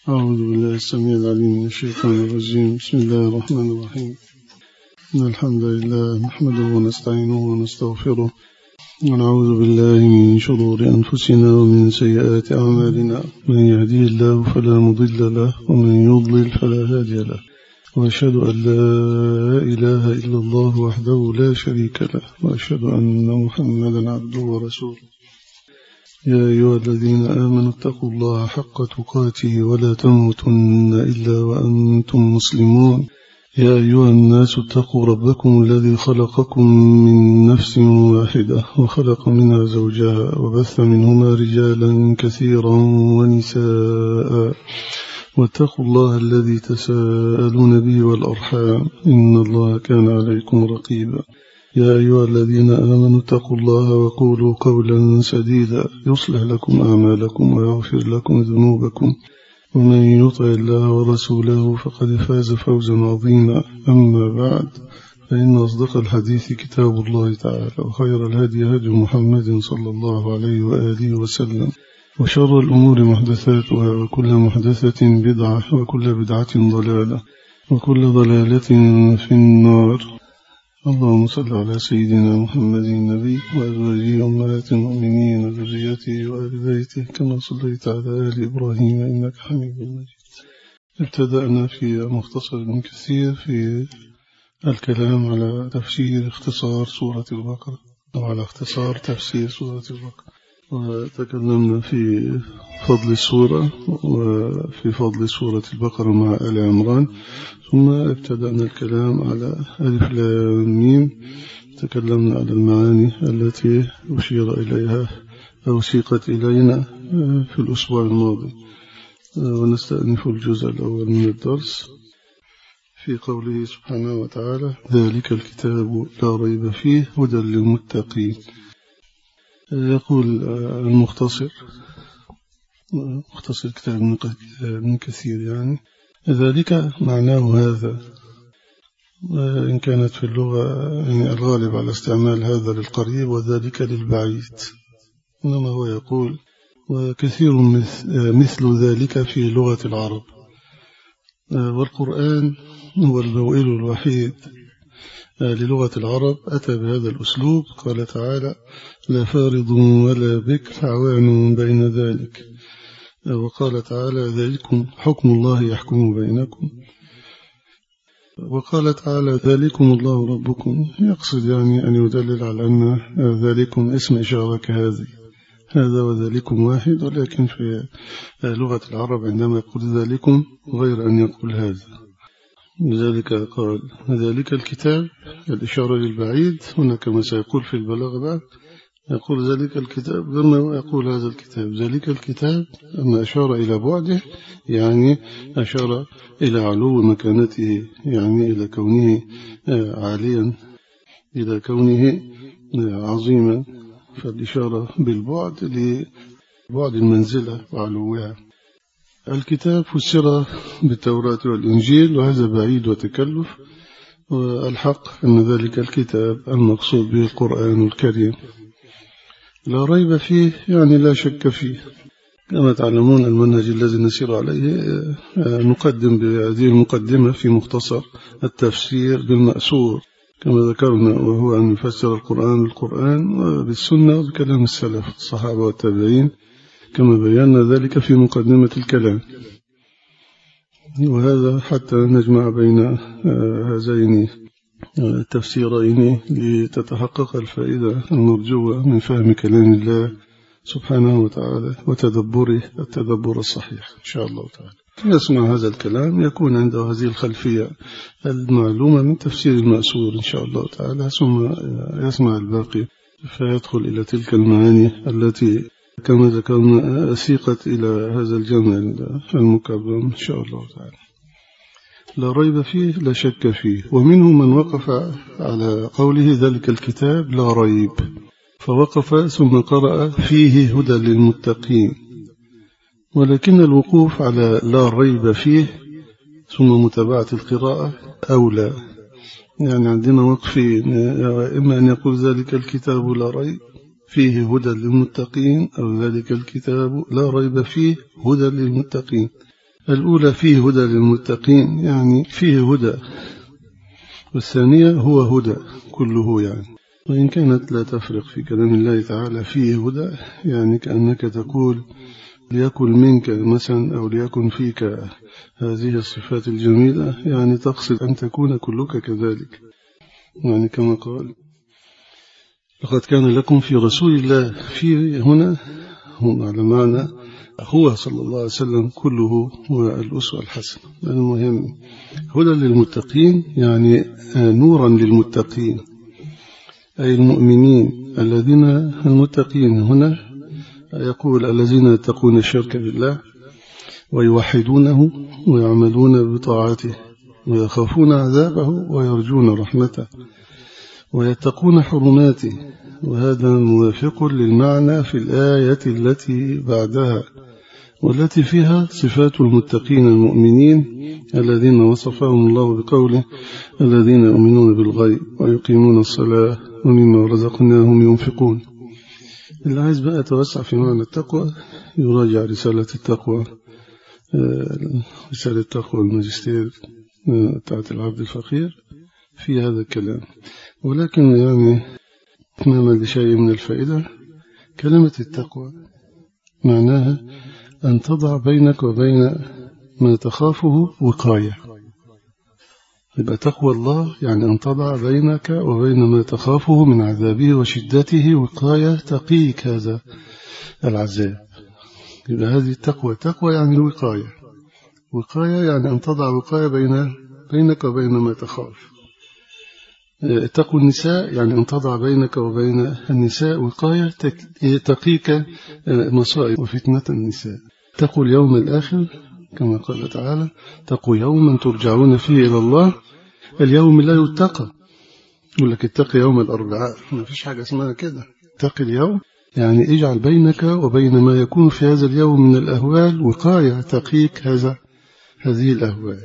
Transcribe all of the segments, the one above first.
أعوذ بالله السميع العليم من الشيطان الرجيم بسم الله الرحمن الرحيم إن الحمد لله نحمده ونستعينه ونستغفره ونعوذ بالله من شرور أنفسنا ومن سيئات أعمالنا من يهديه الله فلا مضل له ومن يضلل فلا هادي له وأشهد أن لا إله إلا الله وحده لا شريك له وأشهد أن محمدا عبده ورسوله يا أيها الذين آمنوا اتقوا الله حق تقاته ولا تموتن إلا وأنتم مسلمون يا أيها الناس اتقوا ربكم الذي خلقكم من نفس واحدة وخلق منها زوجها وبث منهما رجالا كثيرا ونساء واتقوا الله الذي تساءلون به والأرحام إن الله كان عليكم رقيبا يا أيها الذين آمنوا اتقوا الله وقولوا قولا سديدا يصلح لكم أعمالكم ويغفر لكم ذنوبكم ومن يطع الله ورسوله فقد فاز فوزا عظيما أما بعد فإن أصدق الحديث كتاب الله تعالى وخير الهدي هدي محمد صلى الله عليه وآله وسلم وشر الأمور محدثاتها وكل محدثة بدعة وكل بدعة ضلالة وكل ضلالة في النار اللهم صل على سيدنا محمد النبي وأزواجه أمهات المؤمنين وذريته وآل بيته كما صليت على آل إبراهيم إنك حميد مجيد ابتدأنا في مختصر من كثير في الكلام على تفسير اختصار سورة البقرة أو على اختصار تفسير سورة البقرة وتكلمنا في فضل السورة وفي فضل سورة البقرة مع آل عمران ثم ابتدأنا الكلام على ألف لام ميم تكلمنا على المعاني التي أشير إليها أو سيقت إلينا في الأسبوع الماضي ونستأنف الجزء الأول من الدرس في قوله سبحانه وتعالى ذلك الكتاب لا ريب فيه هدى للمتقين يقول المختصر مختصر كتاب من كثير يعني ذلك معناه هذا إن كانت في اللغة يعني الغالب على استعمال هذا للقريب وذلك للبعيد إنما هو يقول وكثير مثل ذلك في لغة العرب والقرآن هو الموئل الوحيد للغة العرب أتى بهذا الأسلوب قال تعالى لا فارض ولا بكر عوان بين ذلك وقال تعالى ذلكم حكم الله يحكم بينكم وقال تعالى ذلكم الله ربكم يقصد يعني أن يدلل على أن ذلكم اسم إشارة كهذه هذا وذلكم واحد ولكن في لغة العرب عندما يقول ذلكم غير أن يقول هذا لذلك قال ذلك الكتاب الإشارة للبعيد هنا كما سيقول في البلاغة بعد يقول ذلك الكتاب لما يقول هذا الكتاب ذلك الكتاب أما أشار إلى بعده يعني أشار إلى علو مكانته يعني إلى كونه عاليا إلى كونه عظيما فالإشارة بالبعد لبعد المنزلة وعلوها الكتاب فسر بالتوراة والإنجيل وهذا بعيد وتكلف والحق أن ذلك الكتاب المقصود به القرآن الكريم لا ريب فيه يعني لا شك فيه كما تعلمون المنهج الذي نسير عليه نقدم بهذه المقدمة في مختصر التفسير بالمأسور كما ذكرنا وهو أن يفسر القرآن بالقرآن وبالسنة وبكلام السلف الصحابة والتابعين كما بينا ذلك في مقدمة الكلام وهذا حتى نجمع بين هذين التفسيرين لتتحقق الفائدة المرجوة من فهم كلام الله سبحانه وتعالى وتدبره التدبر الصحيح إن شاء الله تعالى يسمع هذا الكلام يكون عنده هذه الخلفية المعلومة من تفسير المأسور إن شاء الله تعالى ثم يسمع الباقي فيدخل إلى تلك المعاني التي كما ذكرنا أسيقت إلى هذا الجمع المكرم إن شاء الله تعالى لا ريب فيه لا شك فيه ومنهم من وقف على قوله ذلك الكتاب لا ريب فوقف ثم قرأ فيه هدى للمتقين ولكن الوقوف على لا ريب فيه ثم متابعة القراءة أولى يعني عندنا وقفين إما أن يقول ذلك الكتاب لا ريب فيه هدى للمتقين أو ذلك الكتاب لا ريب فيه هدى للمتقين الأولى فيه هدى للمتقين يعني فيه هدى والثانية هو هدى كله يعني وإن كانت لا تفرق في كلام الله تعالى فيه هدى يعني كأنك تقول ليكن منك مثلا أو ليكن فيك هذه الصفات الجميلة يعني تقصد أن تكون كلك كذلك يعني كما قال لقد كان لكم في رسول الله في هنا هم على معنى هو صلى الله عليه وسلم كله هو الأسوة الحسنة المهم هدى للمتقين يعني نورا للمتقين أي المؤمنين الذين المتقين هنا يقول الذين يتقون الشرك بالله ويوحدونه ويعملون بطاعته ويخافون عذابه ويرجون رحمته ويتقون حرماته وهذا موافق للمعنى في الآية التي بعدها والتي فيها صفات المتقين المؤمنين الذين وصفهم الله بقوله الذين يؤمنون بالغيب ويقيمون الصلاة ومما رزقناهم ينفقون اللي عايز بقى يتوسع في معنى التقوى يراجع رسالة التقوى رسالة التقوى الماجستير بتاعت العبد الفقير في هذا الكلام ولكن يعني إتماما لشيء من الفائدة كلمة التقوى معناها أن تضع بينك وبين ما تخافه وقاية يبقى تقوى الله يعني أن تضع بينك وبين ما تخافه من عذابه وشدته وقاية تقيك هذا العذاب يبقى هذه التقوى تقوى يعني الوقاية وقاية يعني أن تضع وقاية بين بينك وبين ما تخاف تقوى النساء يعني أن تضع بينك وبين النساء وقاية تقيك مصائب وفتنة النساء تقوى اليوم الآخر كما قال تعالى تقوى يوما ترجعون فيه إلى الله اليوم لا يتقى يقول لك اتقي يوم الأربعاء ما فيش حاجة اسمها كده اتقي اليوم يعني اجعل بينك وبين ما يكون في هذا اليوم من الأهوال وقاية تقيك هذا هذه الأهوال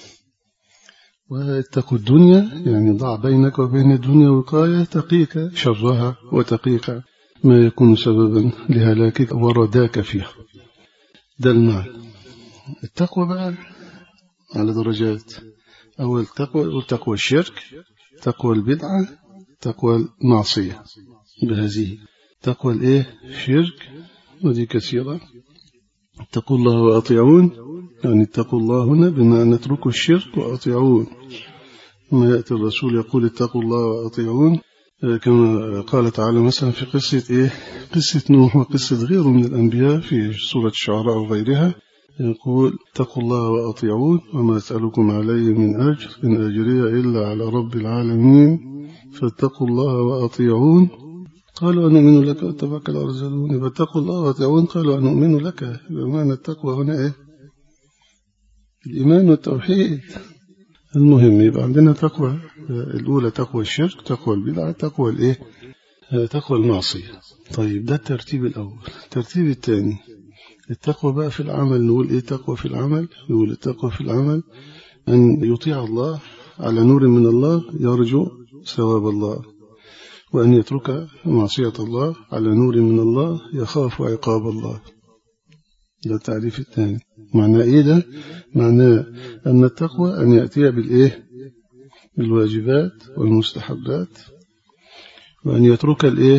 واتقوا الدنيا يعني ضع بينك وبين الدنيا وقاية تقيك شرها وتقيك ما يكون سببا لهلاكك ورداك فيها ده المعنى التقوى بقى على درجات أول تقوى تقوى الشرك تقوى البدعة تقوى المعصية بهذه تقوى الايه الشرك ودي كثيرة اتقوا الله وأطيعون يعني اتقوا الله هنا بما اتركوا الشرك وأطيعون ما يأتي الرسول يقول اتقوا الله وأطيعون كما قال تعالى مثلا في قصة إيه قصة نوح وقصة غيره من الأنبياء في سورة الشعراء وغيرها يقول اتقوا الله وأطيعون وما أسألكم عليه من أجر إن أجري إلا على رب العالمين فاتقوا الله وأطيعون قالوا أنؤمن لك واتبعك الأرذلون فاتقوا الله وأطيعون قالوا أنؤمن لك بمعنى التقوى هنا إيه الإيمان والتوحيد المهم يبقى عندنا تقوى الأولى تقوى الشرك تقوى البدعة تقوى الإيه تقوى المعصية طيب ده الترتيب الأول الترتيب الثاني التقوى بقى في العمل نقول إيه تقوى في العمل نقول التقوى في العمل أن يطيع الله على نور من الله يرجو ثواب الله وأن يترك معصية الله على نور من الله يخاف عقاب الله ده التعريف الثاني معنى إيه ده معناه أن التقوى أن يأتي بالإيه بالواجبات والمستحبات وأن يترك الإيه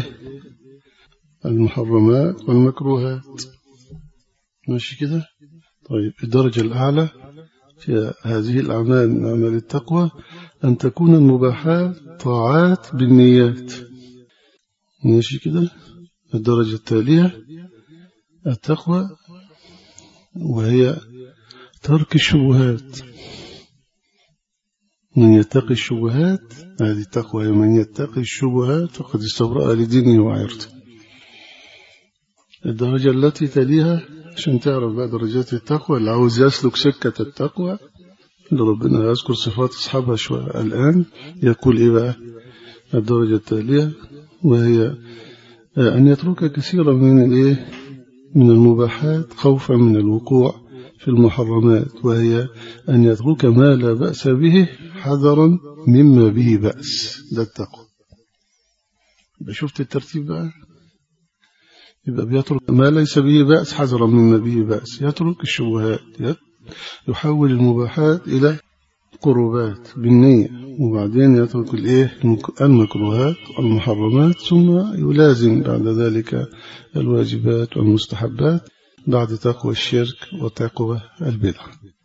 المحرمات والمكروهات ماشي كده طيب الدرجة الأعلى في هذه الأعمال من أعمال التقوى أن تكون المباحات طاعات بالنيات ماشي كده الدرجة التالية التقوى وهي ترك الشبهات من يتقي الشبهات هذه التقوى من يتقي الشبهات فقد استبرأ لدينه وعرضه الدرجة التي تليها عشان تعرف بقى درجات التقوى اللي عاوز يسلك سكة التقوى اللي ربنا يذكر صفات أصحابها شوية الآن يقول إيه بقى الدرجة التالية وهي أن يترك كثيرا من الإيه من المباحات خوفا من الوقوع في المحرمات وهي أن يترك ما لا بأس به حذرا مما به بأس ده التقوى يبقى شفت الترتيب بقى يبقى بيترك ما ليس به بأس حذرا مما به بأس يترك الشبهات يحول المباحات إلى قربات بالنية وبعدين يترك الايه المكروهات والمحرمات ثم يلازم بعد ذلك الواجبات والمستحبات بعد تقوى الشرك وتقوى البدع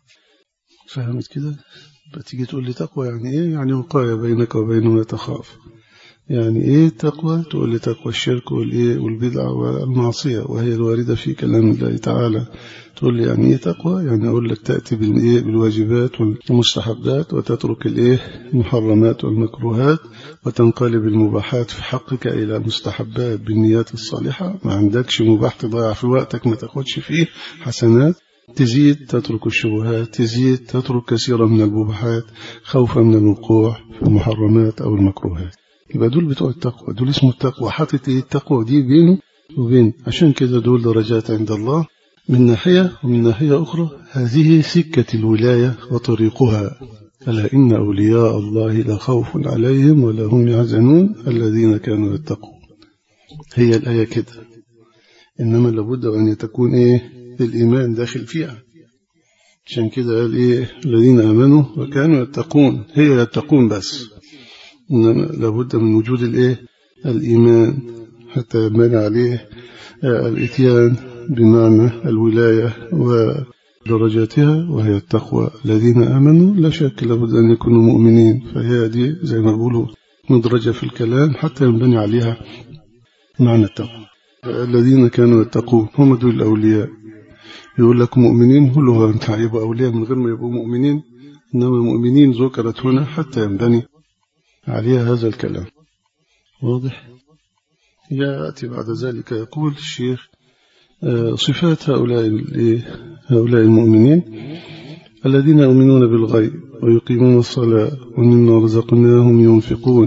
فهمت كده بتيجي تقول لي تقوى يعني ايه يعني وقاية بينك وبين ما تخاف يعني ايه تقوى تقول لي تقوى الشرك والايه والبدع والمعصية وهي الواردة في كلام الله تعالى تقول لي يعني ايه تقوى يعني اقول لك تأتي بالايه بالواجبات والمستحبات وتترك الايه المحرمات والمكروهات وتنقلب المباحات في حقك الى مستحبات بالنيات الصالحة ما عندكش مباح تضيع في وقتك ما تاخدش فيه حسنات تزيد تترك الشبهات تزيد تترك كثيرا من المباحات خوفا من الوقوع في المحرمات أو المكروهات يبقى دول بتوع التقوى دول اسمه التقوى حاطط ايه التقوى دي بينه وبين عشان كده دول درجات عند الله من ناحية ومن ناحية أخرى هذه سكة الولاية وطريقها ألا إن أولياء الله لا خوف عليهم ولا هم يحزنون الذين كانوا يتقون هي الآية كده إنما لابد أن تكون إيه الإيمان داخل فيها عشان كده قال إيه الذين آمنوا وكانوا يتقون هي يتقون بس إنما لابد من وجود الإيه الإيمان حتى يبنى عليه الإتيان بمعنى الولاية ودرجاتها وهي التقوى الذين آمنوا لا شك لابد أن يكونوا مؤمنين فهي دي زي ما بيقولوا مدرجة في الكلام حتى ينبني عليها معنى التقوى الذين كانوا يتقون هم دول الأولياء يقول لك مؤمنين قل له أنت هيبقوا أولياء من غير ما يبقوا مؤمنين إنما المؤمنين ذكرت هنا حتى ينبني عليها هذا الكلام واضح يأتي بعد ذلك يقول الشيخ صفات هؤلاء هؤلاء المؤمنين الذين يؤمنون بالغيب ويقيمون الصلاة ومما رزقناهم ينفقون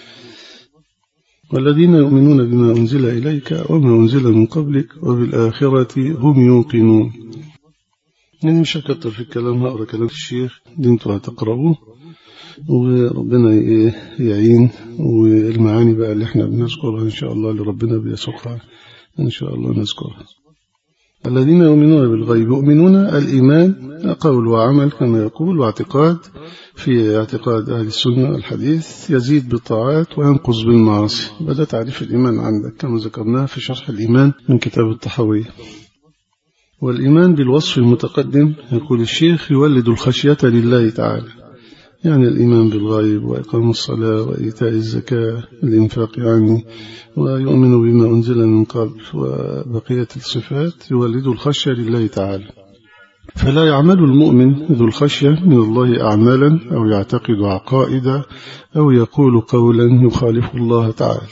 والذين يؤمنون بما أنزل إليك وما أنزل من قبلك وبالآخرة هم يوقنون يعني مش هكتر في الكلام هقرأ كلام الشيخ دي انتوا هتقرأوه وربنا يعين والمعاني بقى اللي احنا بنذكرها إن شاء الله اللي ربنا بيسوقها إن شاء الله نذكرها الذين يؤمنون بالغيب يؤمنون الإيمان قول وعمل كما يقول واعتقاد في اعتقاد أهل السنة الحديث يزيد بالطاعات وينقص بالمعاصي بدأ تعريف الإيمان عندك كما ذكرناه في شرح الإيمان من كتاب الطحوية والإيمان بالوصف المتقدم يقول الشيخ يولد الخشية لله تعالى يعني الإيمان بالغيب وإقام الصلاة وإيتاء الزكاة الإنفاق يعني ويؤمن بما أنزل من قبل وبقية الصفات يولد الخشية لله تعالى فلا يعمل المؤمن ذو الخشية من الله أعمالا أو يعتقد عقائدا أو يقول قولا يخالف الله تعالى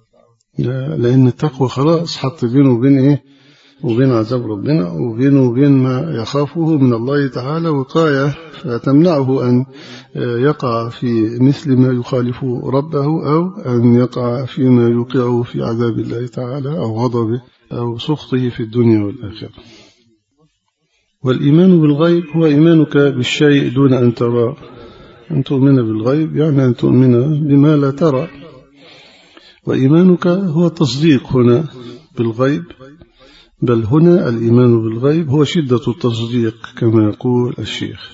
لأن التقوى خلاص حط بينه وبين إيه وبين عذاب ربنا وبينه وبين ما يخافه من الله تعالى وقاية فتمنعه أن يقع في مثل ما يخالف ربه أو أن يقع فيما يوقعه في عذاب الله تعالى أو غضبه أو سخطه في الدنيا والآخرة والإيمان بالغيب هو إيمانك بالشيء دون أن ترى أن تؤمن بالغيب يعني أن تؤمن بما لا ترى وإيمانك هو تصديق هنا بالغيب بل هنا الإيمان بالغيب هو شدة التصديق كما يقول الشيخ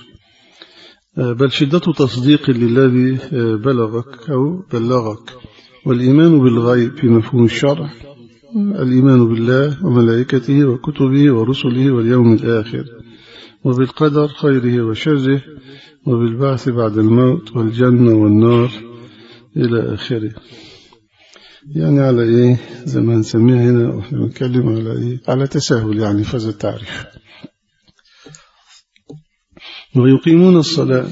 بل شدة تصديق للذي بلغك أو بلغك والإيمان بالغيب في مفهوم الشرع الإيمان بالله وملائكته وكتبه ورسله واليوم الآخر وبالقدر خيره وشره وبالبعث بعد الموت والجنة والنار إلى آخره يعني على إيه زي ما نسميها هنا وإحنا بنتكلم على إيه على تساهل يعني فاز التعريف ويقيمون الصلاة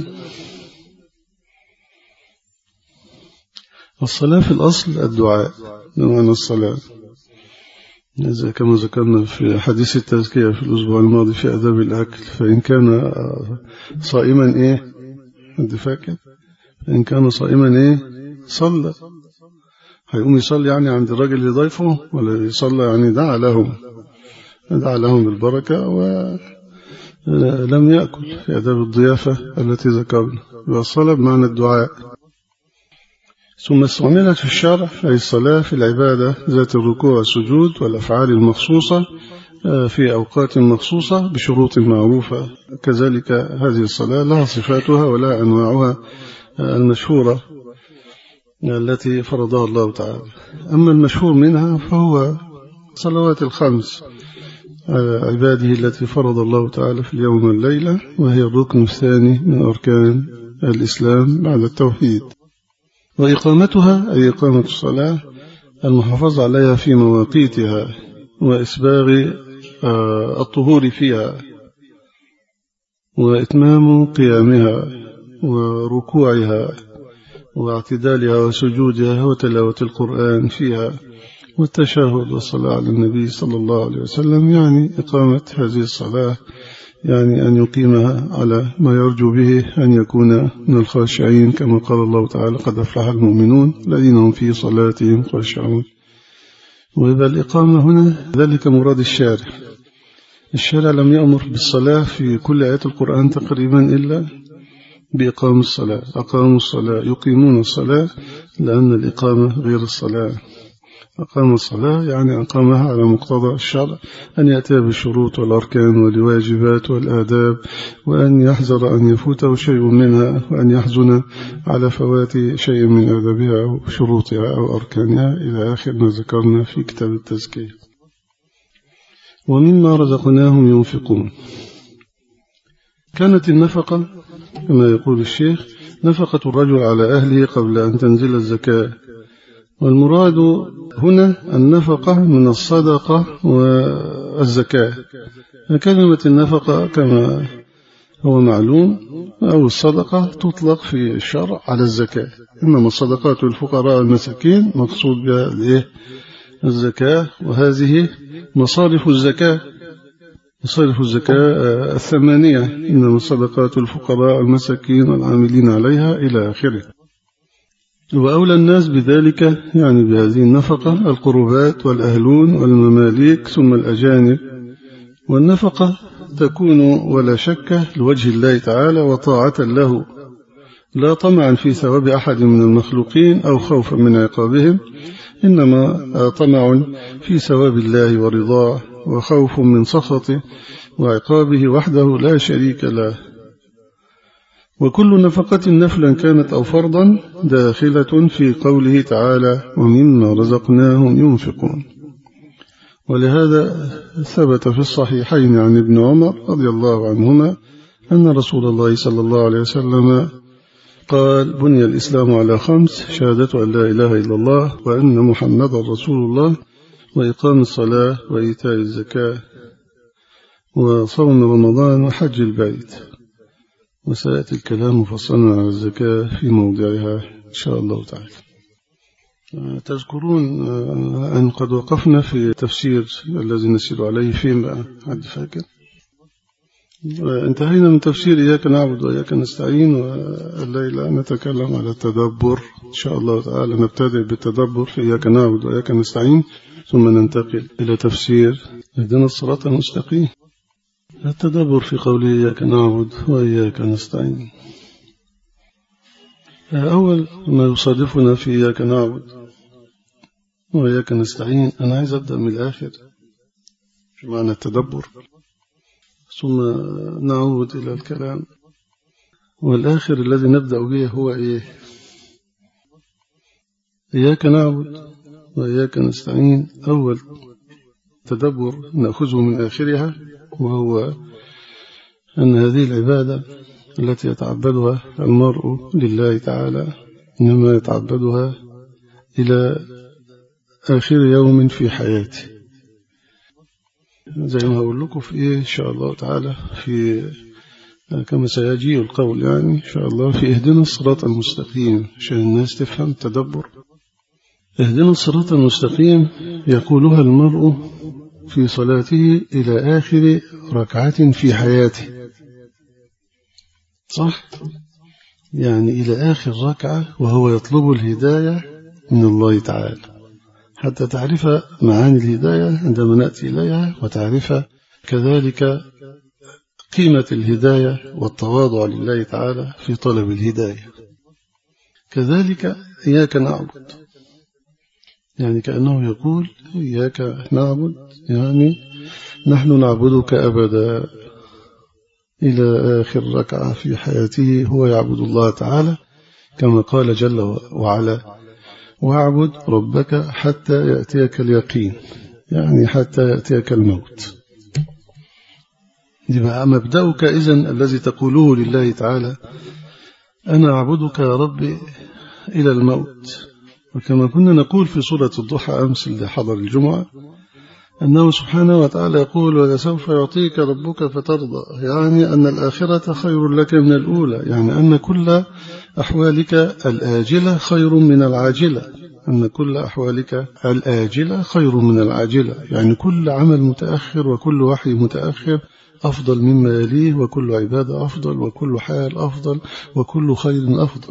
الصلاة في الأصل الدعاء بمعنى الصلاة كما ذكرنا في حديث التزكية في الأسبوع الماضي في أداب الأكل فإن كان صائما إيه أنت فاكر فإن كان صائما إيه صلى هيقوم يصلي يعني عند الراجل اللي ضيفه ولا يصلي يعني دعا لهم دعا لهم بالبركة ولم يأكل في أداب الضيافة التي ذكرنا والصلاة بمعنى الدعاء ثم استعملت في الشرع أي الصلاة في العبادة ذات الركوع والسجود والأفعال المخصوصة آه، في أوقات مخصوصة بشروط معروفة كذلك هذه الصلاة لها صفاتها ولا أنواعها آه، المشهورة التي فرضها الله تعالى أما المشهور منها فهو صلوات الخمس عباده التي فرض الله تعالى في اليوم والليلة وهي الركن الثاني من أركان الإسلام بعد التوحيد وإقامتها أي إقامة الصلاة المحافظة عليها في مواقيتها وإسباغ آه، الطهور فيها وإتمام قيامها وركوعها واعتدالها وسجودها وتلاوة القرآن فيها والتشهد والصلاة على النبي صلى الله عليه وسلم يعني إقامة هذه الصلاة يعني أن يقيمها على ما يرجو به أن يكون من الخاشعين كما قال الله تعالى قد أفلح المؤمنون الذين هم في صلاتهم خاشعون وإذا الإقامة هنا ذلك مراد الشارع الشارع لم يأمر بالصلاة في كل آيات القرآن تقريبا إلا بإقام الصلاة أقاموا الصلاة يقيمون الصلاة لأن الإقامة غير الصلاة أقام الصلاة يعني أقامها على مقتضى الشرع أن يأتي بالشروط والأركان والواجبات والآداب وأن يحذر أن يفوته شيء منها وأن يحزن على فوات شيء من آدابها أو شروطها أو أركانها إلى آخر ما ذكرنا في كتاب التزكية ومما رزقناهم ينفقون كانت النفقة كما يقول الشيخ نفقة الرجل على أهله قبل أن تنزل الزكاة والمراد هنا النفقة من الصدقة والزكاة كلمة النفقة كما هو معلوم أو الصدقة تطلق في الشرع على الزكاة إنما الصدقات الفقراء المساكين مقصود بها الزكاة وهذه مصارف الزكاة مصارف الزكاة الثمانية إنما الصدقات الفقراء المساكين والعاملين عليها إلى آخره وأولى الناس بذلك يعني بهذه النفقة القربات والأهلون والمماليك ثم الأجانب والنفقة تكون ولا شك لوجه الله تعالى وطاعة له لا طمعا في ثواب أحد من المخلوقين أو خوفا من عقابهم إنما طمع في ثواب الله ورضاه وخوف من سخطه وعقابه وحده لا شريك له وكل نفقة نفلا كانت أو فرضا داخلة في قوله تعالى ومما رزقناهم ينفقون ولهذا ثبت في الصحيحين عن ابن عمر رضي الله عنهما أن رسول الله صلى الله عليه وسلم قال بني الإسلام على خمس شهادة أن لا إله إلا الله وأن محمد رسول الله وإقام الصلاة وإيتاء الزكاة وصوم رمضان وحج البيت وسيأتي الكلام مفصلا على الزكاة في موضعها إن شاء الله تعالى تذكرون أن قد وقفنا في تفسير الذي نسير عليه فيما حد فاكر انتهينا من تفسير إياك نعبد وإياك نستعين والليلة نتكلم على التدبر إن شاء الله تعالى نبتدئ بالتدبر في إياك نعبد وإياك نستعين ثم ننتقل إلى تفسير اهدنا الصراط المستقيم التدبر في قوله إياك نعبد وإياك نستعين أول ما يصادفنا في إياك نعبد وإياك نستعين أنا عايز أبدأ من الآخر في معنى التدبر ثم نعود إلى الكلام والآخر الذي نبدأ به هو إيه إياك نعبد وإياك نستعين أول تدبر نأخذه من آخرها وهو أن هذه العبادة التي يتعبدها المرء لله تعالى إنما يتعبدها إلى آخر يوم في حياته زي ما أقول لكم في إيه إن شاء الله تعالى في كما سيجي القول يعني إن شاء الله في اهدنا الصراط المستقيم عشان الناس تفهم تدبر اهدنا الصراط المستقيم يقولها المرء في صلاته إلى آخر ركعة في حياته صح؟ يعني إلى آخر ركعة وهو يطلب الهداية من الله تعالى حتى تعرف معاني الهداية عندما نأتي إليها وتعرف كذلك قيمة الهداية والتواضع لله تعالى في طلب الهداية كذلك إياك نعبد يعني كأنه يقول إياك نعبد يعني نحن نعبدك أبدا إلى آخر ركعة في حياته هو يعبد الله تعالى كما قال جل وعلا واعبد ربك حتى يأتيك اليقين يعني حتى يأتيك الموت يبقى مبدأك إذن الذي تقوله لله تعالى أنا أعبدك يا ربي إلى الموت وكما كنا نقول في سورة الضحى أمس اللي حضر الجمعة أنه سبحانه وتعالى يقول ولسوف يعطيك ربك فترضى يعني أن الآخرة خير لك من الأولى يعني أن كل أحوالك الآجلة خير من العاجلة أن كل أحوالك الآجلة خير من العاجلة يعني كل عمل متأخر وكل وحي متأخر أفضل مما يليه وكل عبادة أفضل وكل حال أفضل وكل خير أفضل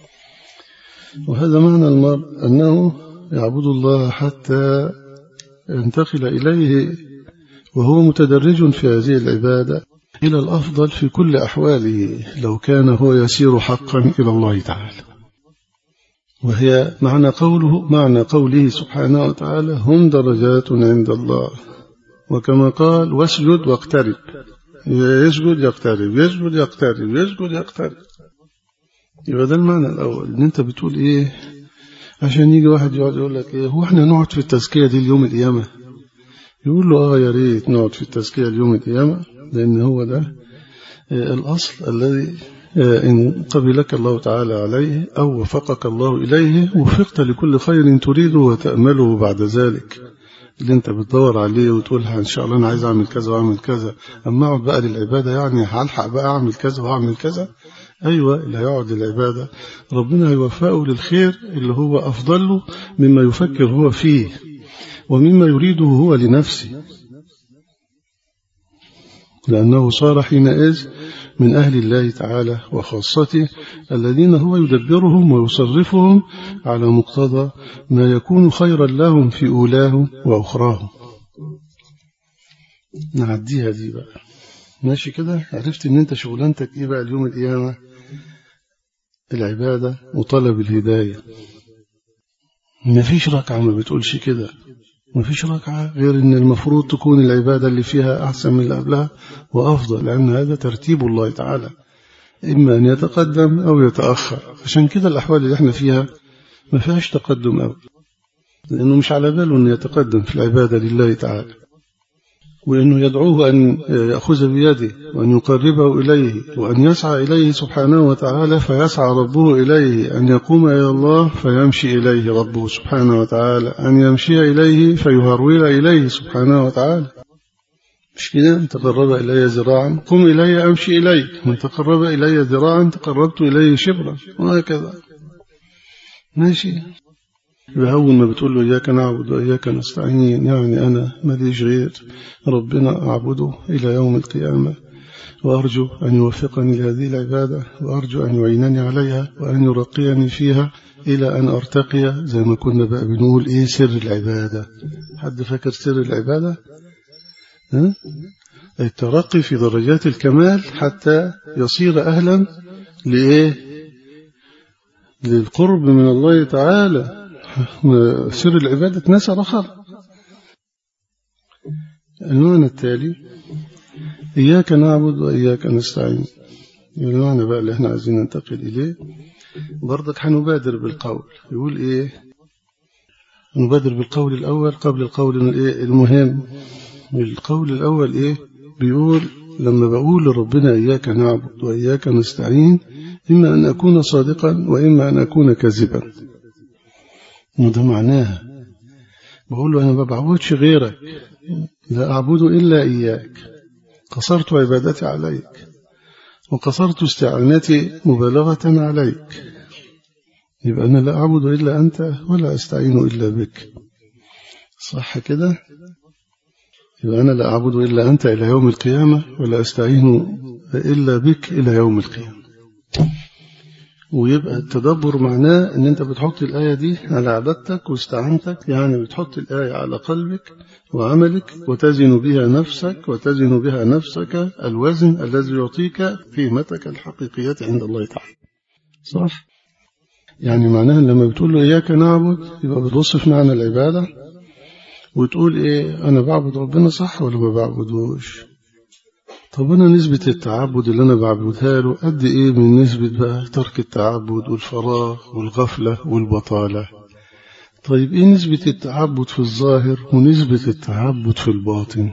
وهذا معنى المرء أنه يعبد الله حتى ينتقل إليه وهو متدرج في هذه العبادة إلى الأفضل في كل أحواله لو كان هو يسير حقا إلى الله تعالى وهي معنى قوله معنى قوله سبحانه وتعالى هم درجات عند الله وكما قال واسجد واقترب يسجد يقترب يسجد يقترب يسجد يقترب يبقى ده المعنى الأول إن أنت بتقول إيه عشان يجي واحد يقعد يقول لك إيه هو إحنا نقعد في التزكية دي اليوم القيامة يقول له آه يا ريت نقعد في التزكية اليوم القيامة لأن هو ده الأصل الذي إن قبلك الله تعالى عليه أو وفقك الله إليه وفقت لكل خير تريده وتأمله بعد ذلك اللي انت بتدور عليه وتقول ان شاء الله انا عايز اعمل كذا واعمل كذا اما اقعد بقى للعباده يعني هلحق بقى اعمل كذا واعمل كذا ايوه اللي هيقعد للعباده ربنا هيوفقه للخير اللي هو افضل له مما يفكر هو فيه ومما يريده هو لنفسه لأنه صار حينئذ من أهل الله تعالى وخاصته الذين هو يدبرهم ويصرفهم على مقتضى ما يكون خيرا لهم في أولاهم وأخراهم نعديها دي بقى ماشي كده عرفت ان انت شغلانتك ايه بقى اليوم القيامة العبادة وطلب الهداية مفيش ركعة ما بتقولش كده مفيش ركعة غير ان المفروض تكون العبادة اللي فيها أحسن من اللي قبلها وأفضل لأن هذا ترتيب الله تعالى إما أن يتقدم أو يتأخر عشان كده الأحوال اللي احنا فيها ما فيهاش تقدم أو لأنه مش على باله أن يتقدم في العبادة لله تعالى وأنه يدعوه أن يأخذ بيده وأن يقربه إليه وأن يسعى إليه سبحانه وتعالى فيسعى ربه إليه أن يقوم إلى الله فيمشي إليه ربه سبحانه وتعالى أن يمشي إليه فيهرول إليه سبحانه وتعالى مش كده من تقرب إلي ذراعا قم إلي أمشي إليك من تقرب إلي ذراعا تقربت إليه شبرا وهكذا ماشي أول ما بتقول له إياك نعبد وإياك نستعين يعني أنا ماليش غير ربنا أعبده إلى يوم القيامة وأرجو أن يوفقني لهذه العبادة وأرجو أن يعينني عليها وأن يرقيني فيها إلى أن أرتقي زي ما كنا بقى بنقول إيه سر العبادة حد فاكر سر العبادة ها؟ الترقي في درجات الكمال حتى يصير أهلا لإيه للقرب من الله تعالى سر العبادة ناس آخر المعنى التالي إياك نعبد وإياك نستعين المعنى بقى اللي احنا عايزين ننتقل إليه برضك هنبادر بالقول يقول إيه نبادر بالقول الأول قبل القول المهم القول الأول إيه بيقول لما بقول لربنا إياك نعبد وإياك نستعين إما أن أكون صادقا وإما أن أكون كاذبا وده معناها بقول له أنا ما بعبدش غيرك لا أعبد إلا إياك قصرت عبادتي عليك وقصرت استعانتي مبالغة عليك يبقى أنا لا أعبد إلا أنت ولا أستعين إلا بك صح كده يبقى أنا لا أعبد إلا أنت إلى يوم القيامة ولا أستعين إلا بك إلى يوم القيامة ويبقى التدبر معناه ان انت بتحط الآية دي على عبادتك واستعنتك يعني بتحط الآية على قلبك وعملك وتزن بها نفسك وتزن بها نفسك الوزن الذي يعطيك قيمتك الحقيقية عند الله تعالى صح؟ يعني معناها لما بتقول له إياك نعبد يبقى بتوصف معنى العبادة وتقول إيه أنا بعبد ربنا صح ولا ما بعبدوش طب أنا نسبة التعبد اللي أنا بعبدها له قد إيه من نسبة بقى ترك التعبد والفراغ والغفلة والبطالة طيب إيه نسبة التعبد في الظاهر ونسبة التعبد في الباطن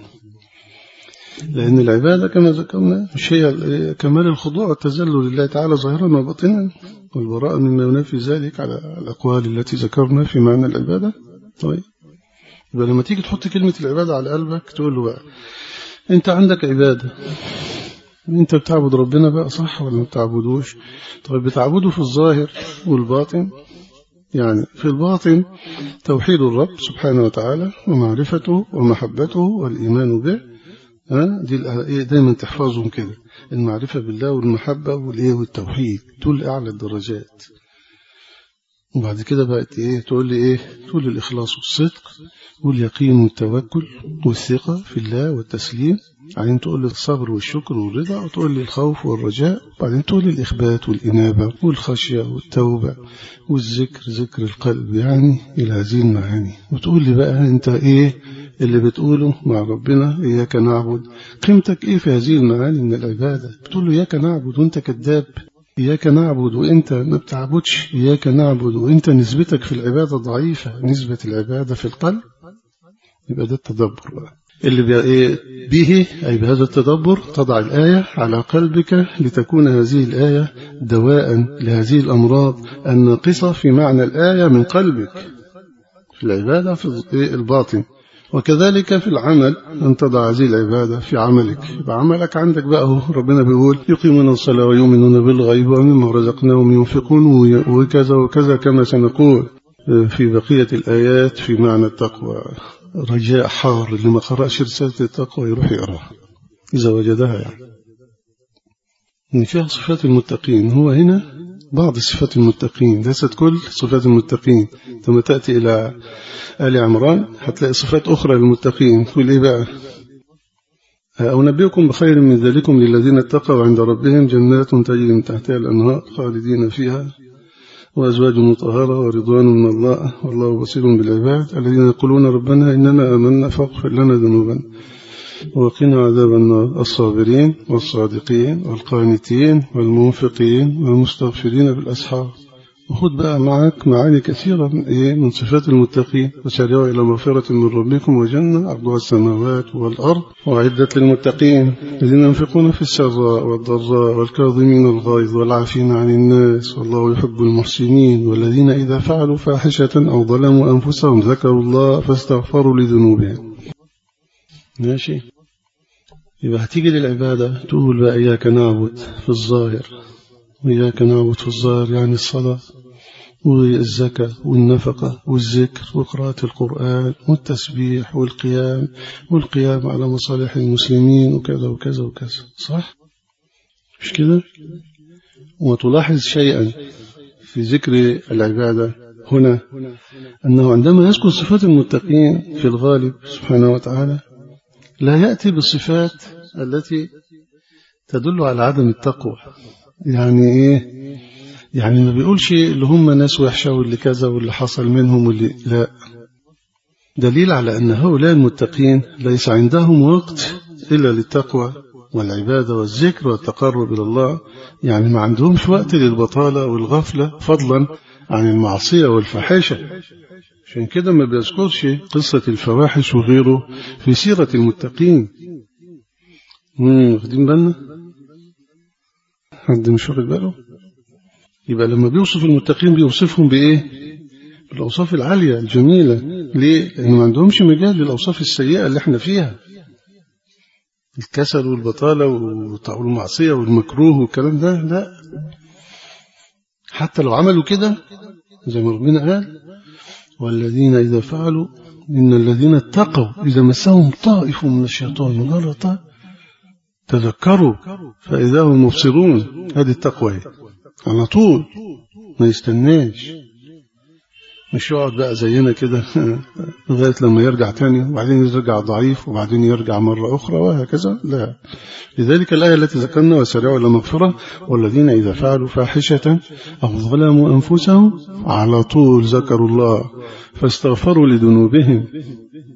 لأن العبادة كما ذكرنا مش هي كمال الخضوع والتذلل لله تعالى ظاهرا وباطنا والبراءة مما ينافي ذلك على الأقوال التي ذكرنا في معنى العبادة طيب يبقى لما تيجي تحط كلمة العبادة على قلبك تقول له بقى أنت عندك عبادة أنت بتعبد ربنا بقى صح ولا ما بتعبدوش طيب بتعبده في الظاهر والباطن يعني في الباطن توحيد الرب سبحانه وتعالى ومعرفته ومحبته والإيمان به دي دايما تحفظهم كده المعرفة بالله والمحبة والإيه والتوحيد دول أعلى الدرجات وبعد كده بقت إيه تقول لي إيه تقول لي الإخلاص والصدق واليقين والتوكل والثقة في الله والتسليم بعدين تقول لي الصبر والشكر والرضا وتقول لي الخوف والرجاء بعدين تقول لي الإخبات والإنابة والخشية والتوبة والذكر ذكر القلب يعني إلى هذه المعاني وتقول لي بقى أنت إيه اللي بتقوله مع ربنا إياك نعبد قيمتك إيه في هذه المعاني من العبادة بتقول له إياك نعبد وأنت كذاب إياك نعبد وإنت ما بتعبدش إياك نعبد وإنت نسبتك في العبادة ضعيفة نسبة العبادة في القلب يبقى ده التدبر بقى اللي به أي بهذا التدبر تضع الآية على قلبك لتكون هذه الآية دواء لهذه الأمراض الناقصة في معنى الآية من قلبك في العبادة في الباطن وكذلك في العمل أن تضع هذه العبادة في عملك يبقى عملك عندك بقى هو ربنا بيقول يقيمون الصلاة ويؤمنون بالغيب ومما رزقناهم ينفقون وكذا وكذا كما سنقول في بقية الآيات في معنى التقوى رجاء حار اللي ما قرأش رسالة التقوى يروح يقراها إذا وجدها يعني إن فيها صفات المتقين هو هنا بعض صفات المتقين ليست كل صفات المتقين ثم تأتي إلى آل عمران هتلاقي صفات أخرى للمتقين تقول إيه بقى أو نبيكم بخير من ذلكم للذين اتقوا عند ربهم جنات تجري من تحتها الأنهار خالدين فيها وأزواج مطهرة ورضوان من الله والله بصير بالعباد الذين يقولون ربنا إننا آمنا فاغفر لنا ذنوبنا وقنا عذاب النار الصابرين والصادقين والقانتين والمنفقين والمستغفرين بالأسحار وخد بقى معك معاني كثيرة من, إيه من صفات المتقين وسارعوا إلى مغفرة من ربكم وجنة عرضها السماوات والأرض وعدت للمتقين الذين ينفقون في السراء والضراء والكاظمين الغيظ والعافين عن الناس والله يحب المحسنين والذين إذا فعلوا فاحشة أو ظلموا أنفسهم ذكروا الله فاستغفروا لذنوبهم ماشي يبقى هتيجي للعبادة تقول بقى إياك نعبد في الظاهر وإياك نعبد في الظاهر يعني الصلاة والزكاة والنفقة والذكر وقراءة القرآن والتسبيح والقيام والقيام على مصالح المسلمين وكذا وكذا وكذا صح؟ مش كده؟ وتلاحظ شيئا في ذكر العبادة هنا أنه عندما يذكر صفات المتقين في الغالب سبحانه وتعالى لا يأتي بالصفات التي تدل على عدم التقوى يعني إيه يعني ما بيقولش اللي هم ناس وحشة واللي كذا واللي حصل منهم واللي لا دليل على أن هؤلاء المتقين ليس عندهم وقت إلا للتقوى والعبادة والذكر والتقرب إلى الله يعني ما عندهمش وقت للبطالة والغفلة فضلا عن المعصية والفحاشة عشان كده ما بيذكرش قصة الفواحش وغيره في سيرة المتقين واخدين بالنا حد مش واخد باله يبقى لما بيوصف المتقين بيوصفهم بإيه بالأوصاف العالية الجميلة ليه لأن ما عندهمش مجال للأوصاف السيئة اللي احنا فيها الكسل والبطالة والمعصية والمكروه والكلام ده لا حتى لو عملوا كده زي ما ربنا قال والذين إذا فعلوا إن الذين اتقوا إذا مسهم طائف من الشيطان غلط تذكروا فإذا هم مبصرون هذه التقوى على طول ما يستناش مش يقعد بقى زينا كده لغاية لما يرجع تاني وبعدين يرجع ضعيف وبعدين يرجع مرة أخرى وهكذا لا لذلك الآية التي ذكرنا وسرعوا إلى مغفرة والذين إذا فعلوا فاحشة أو ظلموا أنفسهم على طول ذكروا الله فاستغفروا لذنوبهم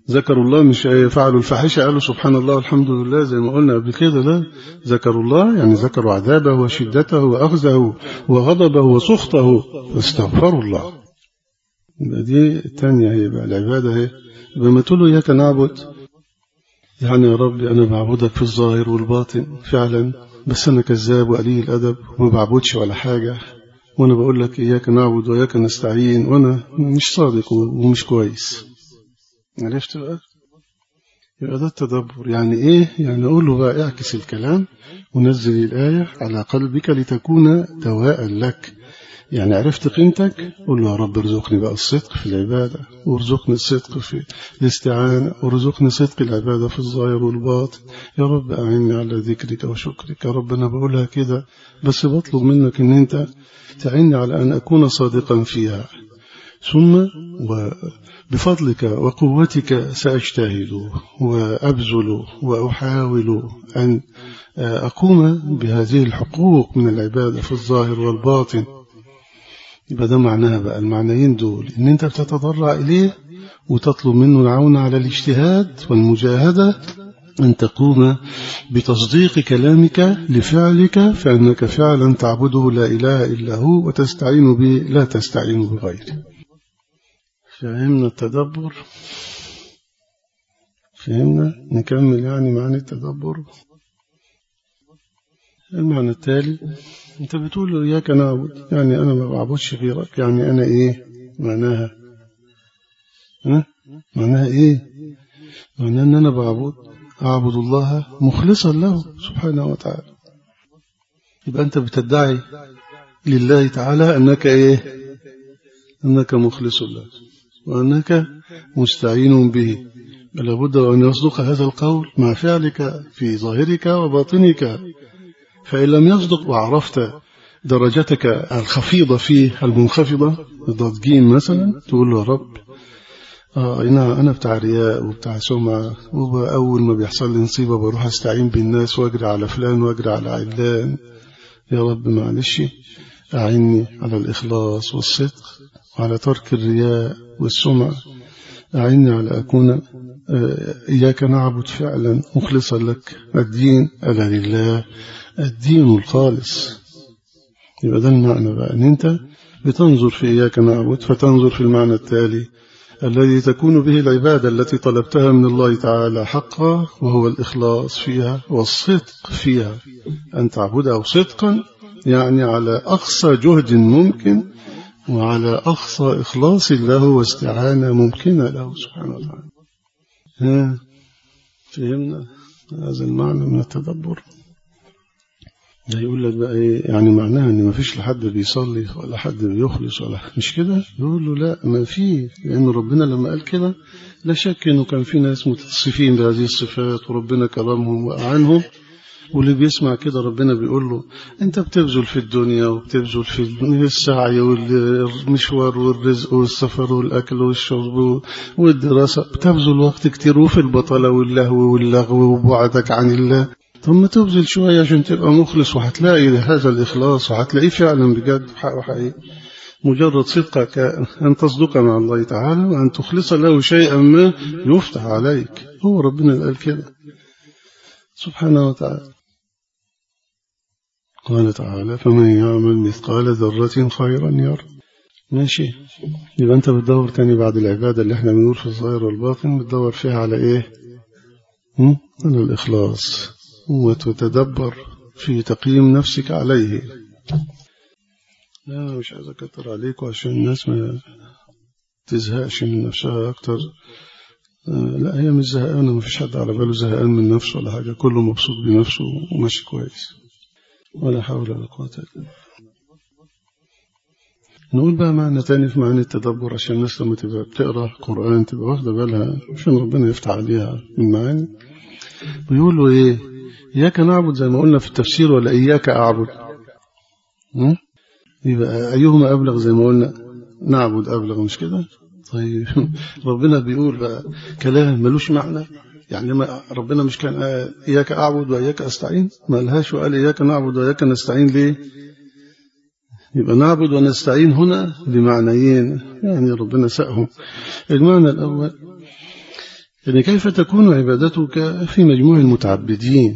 ذكروا الله مش فعلوا الفاحشة قالوا سبحان الله والحمد لله زي ما قلنا قبل كده لا ذكروا الله يعني ذكروا عذابه وشدته وأخذه وغضبه وسخطه فاستغفروا الله يبقى دي الثانية هي بقى العبادة هي يبقى ما تقولوا إياك نعبد يعني يا ربي أنا بعبدك في الظاهر والباطن فعلا بس أنا كذاب وقليل الأدب وما بعبدش ولا حاجة وأنا بقول لك إياك نعبد وإياك نستعين وأنا مش صادق ومش كويس عرفت بقى يبقى ده التدبر يعني إيه يعني أقول له بقى اعكس الكلام ونزل الآية على قلبك لتكون دواء لك يعني عرفت قيمتك قول له يا رب ارزقني بقى الصدق في العبادة وارزقني الصدق في الاستعانة وارزقني صدق العبادة في الظاهر والباطن يا رب أعني على ذكرك وشكرك يا رب أنا بقولها كده بس بطلب منك أن أنت تعيني على أن أكون صادقا فيها ثم بفضلك وقوتك سأجتهد وأبذل وأحاول أن أقوم بهذه الحقوق من العبادة في الظاهر والباطن يبقى ده معناها بقى المعنيين دول ان انت بتتضرع اليه وتطلب منه العون على الاجتهاد والمجاهدة أن تقوم بتصديق كلامك لفعلك فإنك فعلا تعبده لا إله إلا هو وتستعين به لا تستعين بغيره فهمنا التدبر فهمنا نكمل يعني معنى التدبر المعنى التالي انت بتقول له اياك نعبد يعني انا ما بعبدش غيرك يعني انا ايه معناها ها معناها ايه معناها ان انا بعبد اعبد الله مخلصا له سبحانه وتعالى يبقى انت بتدعي لله تعالى انك ايه انك مخلص له وانك مستعين به لابد ان يصدق هذا القول مع فعلك في ظاهرك وباطنك فإن لم يصدق وعرفت درجتك الخفيضة فيه المنخفضة ضد جيم مثلا تقول له يا رب آه أنا أنا بتاع رياء وبتاع سمعة وأول ما بيحصل لي نصيبة بروح أستعين بالناس وأجري على فلان وأجري على علان يا رب معلش أعني على الإخلاص والصدق وعلى ترك الرياء والسمعة أعني على أكون إياك نعبد فعلا مخلصا لك الدين ألا لله الدين الخالص يبقى ده المعنى بقى ان انت بتنظر في إياك نعبد فتنظر في المعنى التالي الذي تكون به العبادة التي طلبتها من الله تعالى حقا وهو الإخلاص فيها والصدق فيها أن تعبده صدقا يعني على أقصى جهد ممكن وعلى أقصى إخلاص له واستعانة ممكنة له سبحانه وتعالى ها فهمنا هذا المعنى من التدبر ده يقول لك بقى ايه يعني معناها ان ما فيش لحد بيصلي ولا حد بيخلص ولا مش كده يقول له لا ما في لان ربنا لما قال كده لا شك انه كان في ناس متصفين بهذه الصفات وربنا كرمهم واعانهم واللي بيسمع كده ربنا بيقول له انت بتبذل في الدنيا وبتبذل في السعي والمشوار والرزق والسفر والاكل والشرب والدراسه بتبذل وقت كتير وفي البطاله واللهو واللغو وبعدك عن الله ثم تبذل شوية عشان تبقى مخلص وهتلاقي هذا الإخلاص وهتلاقيه فعلا بجد حقيقي مجرد صدقك أن تصدق مع الله تعالى وأن تخلص له شيئا ما يفتح عليك هو ربنا اللي قال كده سبحانه وتعالى قال تعالى فمن يعمل مثقال ذرة خيرا يرى ماشي يبقى أنت بتدور تاني بعد العبادة اللي احنا بنقول في الظاهر والباطن بتدور فيها على إيه على الإخلاص وتتدبر في تقييم نفسك عليه لا مش عايز أكتر عليكم عشان الناس ما تزهقش من نفسها أكتر لا هي مش زهقانة ما فيش حد على باله زهقان من نفسه ولا حاجة كله مبسوط بنفسه وماشي كويس ولا حول ولا قوة إلا بالله نقول بقى معنى تاني في معنى التدبر عشان الناس لما تبقى بتقرأ قرآن تبقى واخدة بالها عشان ربنا يفتح عليها من معاني بيقولوا ايه إياك نعبد زي ما قلنا في التفسير ولا إياك أعبد يبقى أيهما أبلغ زي ما قلنا نعبد أبلغ مش كده طيب ربنا بيقول بقى كلام ملوش معنى يعني ما ربنا مش كان قال إياك أعبد وإياك أستعين ما قالهاش وقال إياك نعبد وإياك نستعين ليه يبقى نعبد ونستعين هنا بمعنيين يعني ربنا سأهم المعنى الأول يعني كيف تكون عبادتك في مجموع المتعبدين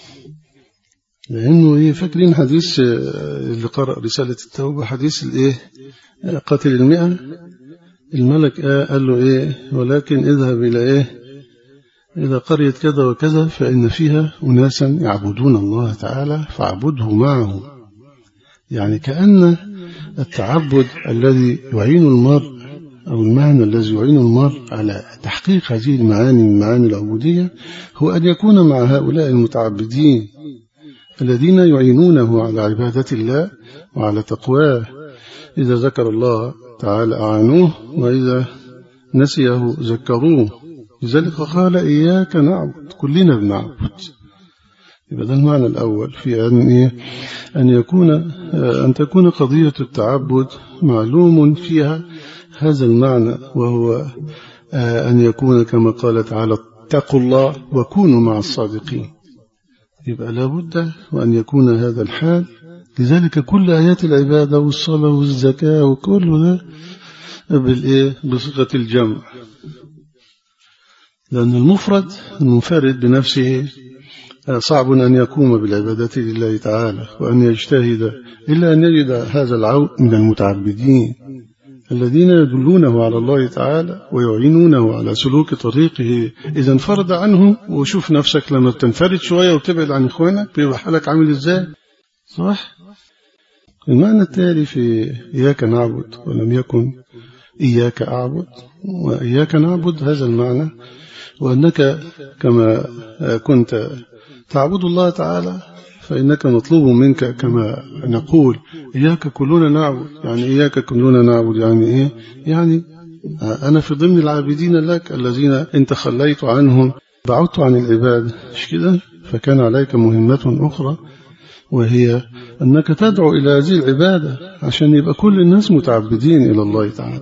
لأنه إيه فاكرين حديث اللي قرأ رسالة التوبة حديث الإيه قاتل المئة الملك قال له إيه ولكن اذهب إلى إيه إلى قرية كذا وكذا فإن فيها أناسا يعبدون الله تعالى فاعبده معه يعني كأن التعبد الذي يعين المرء أو المعنى الذي يعين المرء على تحقيق هذه المعاني من معاني العبودية هو أن يكون مع هؤلاء المتعبدين الذين يعينونه على عبادة الله وعلى تقواه إذا ذكر الله تعالى أعانوه وإذا نسيه ذكروه لذلك قال إياك نعبد كلنا بنعبد يبقى ده المعنى الأول في أن أن يكون أن تكون قضية التعبد معلوم فيها هذا المعنى وهو أن يكون كما قال تعالى اتقوا الله وكونوا مع الصادقين يبقى لابد وأن يكون هذا الحال لذلك كل آيات العبادة والصلاة والزكاة وكل ده بالإيه بصيغة الجمع لأن المفرد المنفرد بنفسه صعب أن يقوم بالعبادة لله تعالى وأن يجتهد إلا أن يجد هذا العون من المتعبدين الذين يدلونه على الله تعالى ويعينونه على سلوك طريقه إذا انفرد عنه وشوف نفسك لما بتنفرد شوية وتبعد عن إخوانك بيبقى حالك عامل إزاي صح المعنى التالي في إياك نعبد ولم يكن إياك أعبد وإياك نعبد هذا المعنى وأنك كما كنت تعبد الله تعالى فإنك مطلوب منك كما نقول إياك كلنا نعبد يعني إياك كلنا نعبد يعني إيه يعني أنا في ضمن العابدين لك الذين إن تخليت عنهم بعدت عن العباد مش كده فكان عليك مهمة أخرى وهي أنك تدعو إلى هذه العبادة عشان يبقى كل الناس متعبدين إلى الله تعالى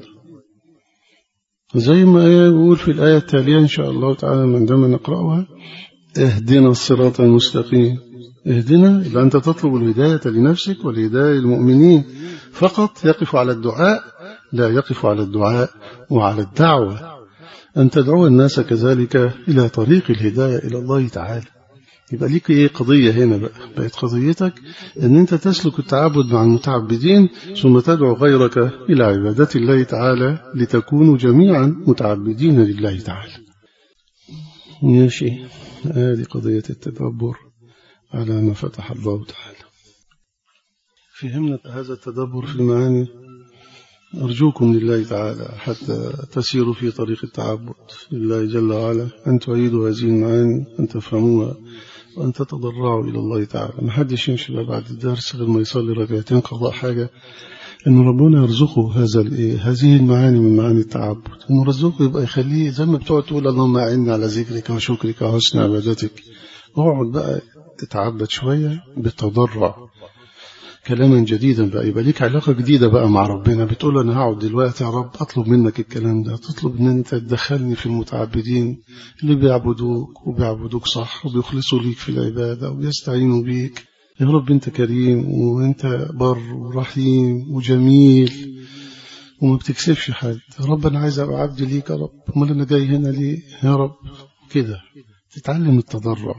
زي ما يقول في الآية التالية إن شاء الله تعالى عندما نقرأها اهدنا الصراط المستقيم اهدنا إلا أنت تطلب الهداية لنفسك والهداية للمؤمنين فقط يقف على الدعاء لا يقف على الدعاء وعلى الدعوة أن تدعو الناس كذلك إلى طريق الهداية إلى الله تعالى يبقى ليك ايه قضية هنا بقى بقت قضيتك ان انت تسلك التعبد مع المتعبدين ثم تدعو غيرك الى عبادة الله تعالى لتكونوا جميعا متعبدين لله تعالى ماشي هذه قضية التدبر على ما فتح الله تعالى فهمنا هذا التدبر في المعاني أرجوكم لله تعالى حتى تسيروا في طريق التعبد لله جل وعلا أن تعيدوا هذه المعاني أن تفهموها وأن تتضرعوا إلى الله تعالى ما حدش يمشي بقى بعد الدرس غير ما يصلي ركعتين قضاء حاجة إن ربنا يرزقه هذا هذه المعاني من معاني التعبد إنه رزقه يبقى يخليه زي ما بتقعد تقول اللهم أعني على ذكرك وشكرك وحسن عبادتك اقعد بقى تتعبد شوية بالتضرع كلاما جديدا بقى يبقى ليك علاقة جديدة بقى مع ربنا بتقول أنا هقعد دلوقتي يا رب أطلب منك الكلام ده تطلب أن أنت تدخلني في المتعبدين اللي بيعبدوك وبيعبدوك صح وبيخلصوا ليك في العبادة وبيستعينوا بيك يا رب أنت كريم وأنت بر ورحيم وجميل وما بتكسبش حد يا رب أنا عايز أبقى عبد ليك يا رب أمال أنا جاي هنا ليه يا رب كده تتعلم التضرع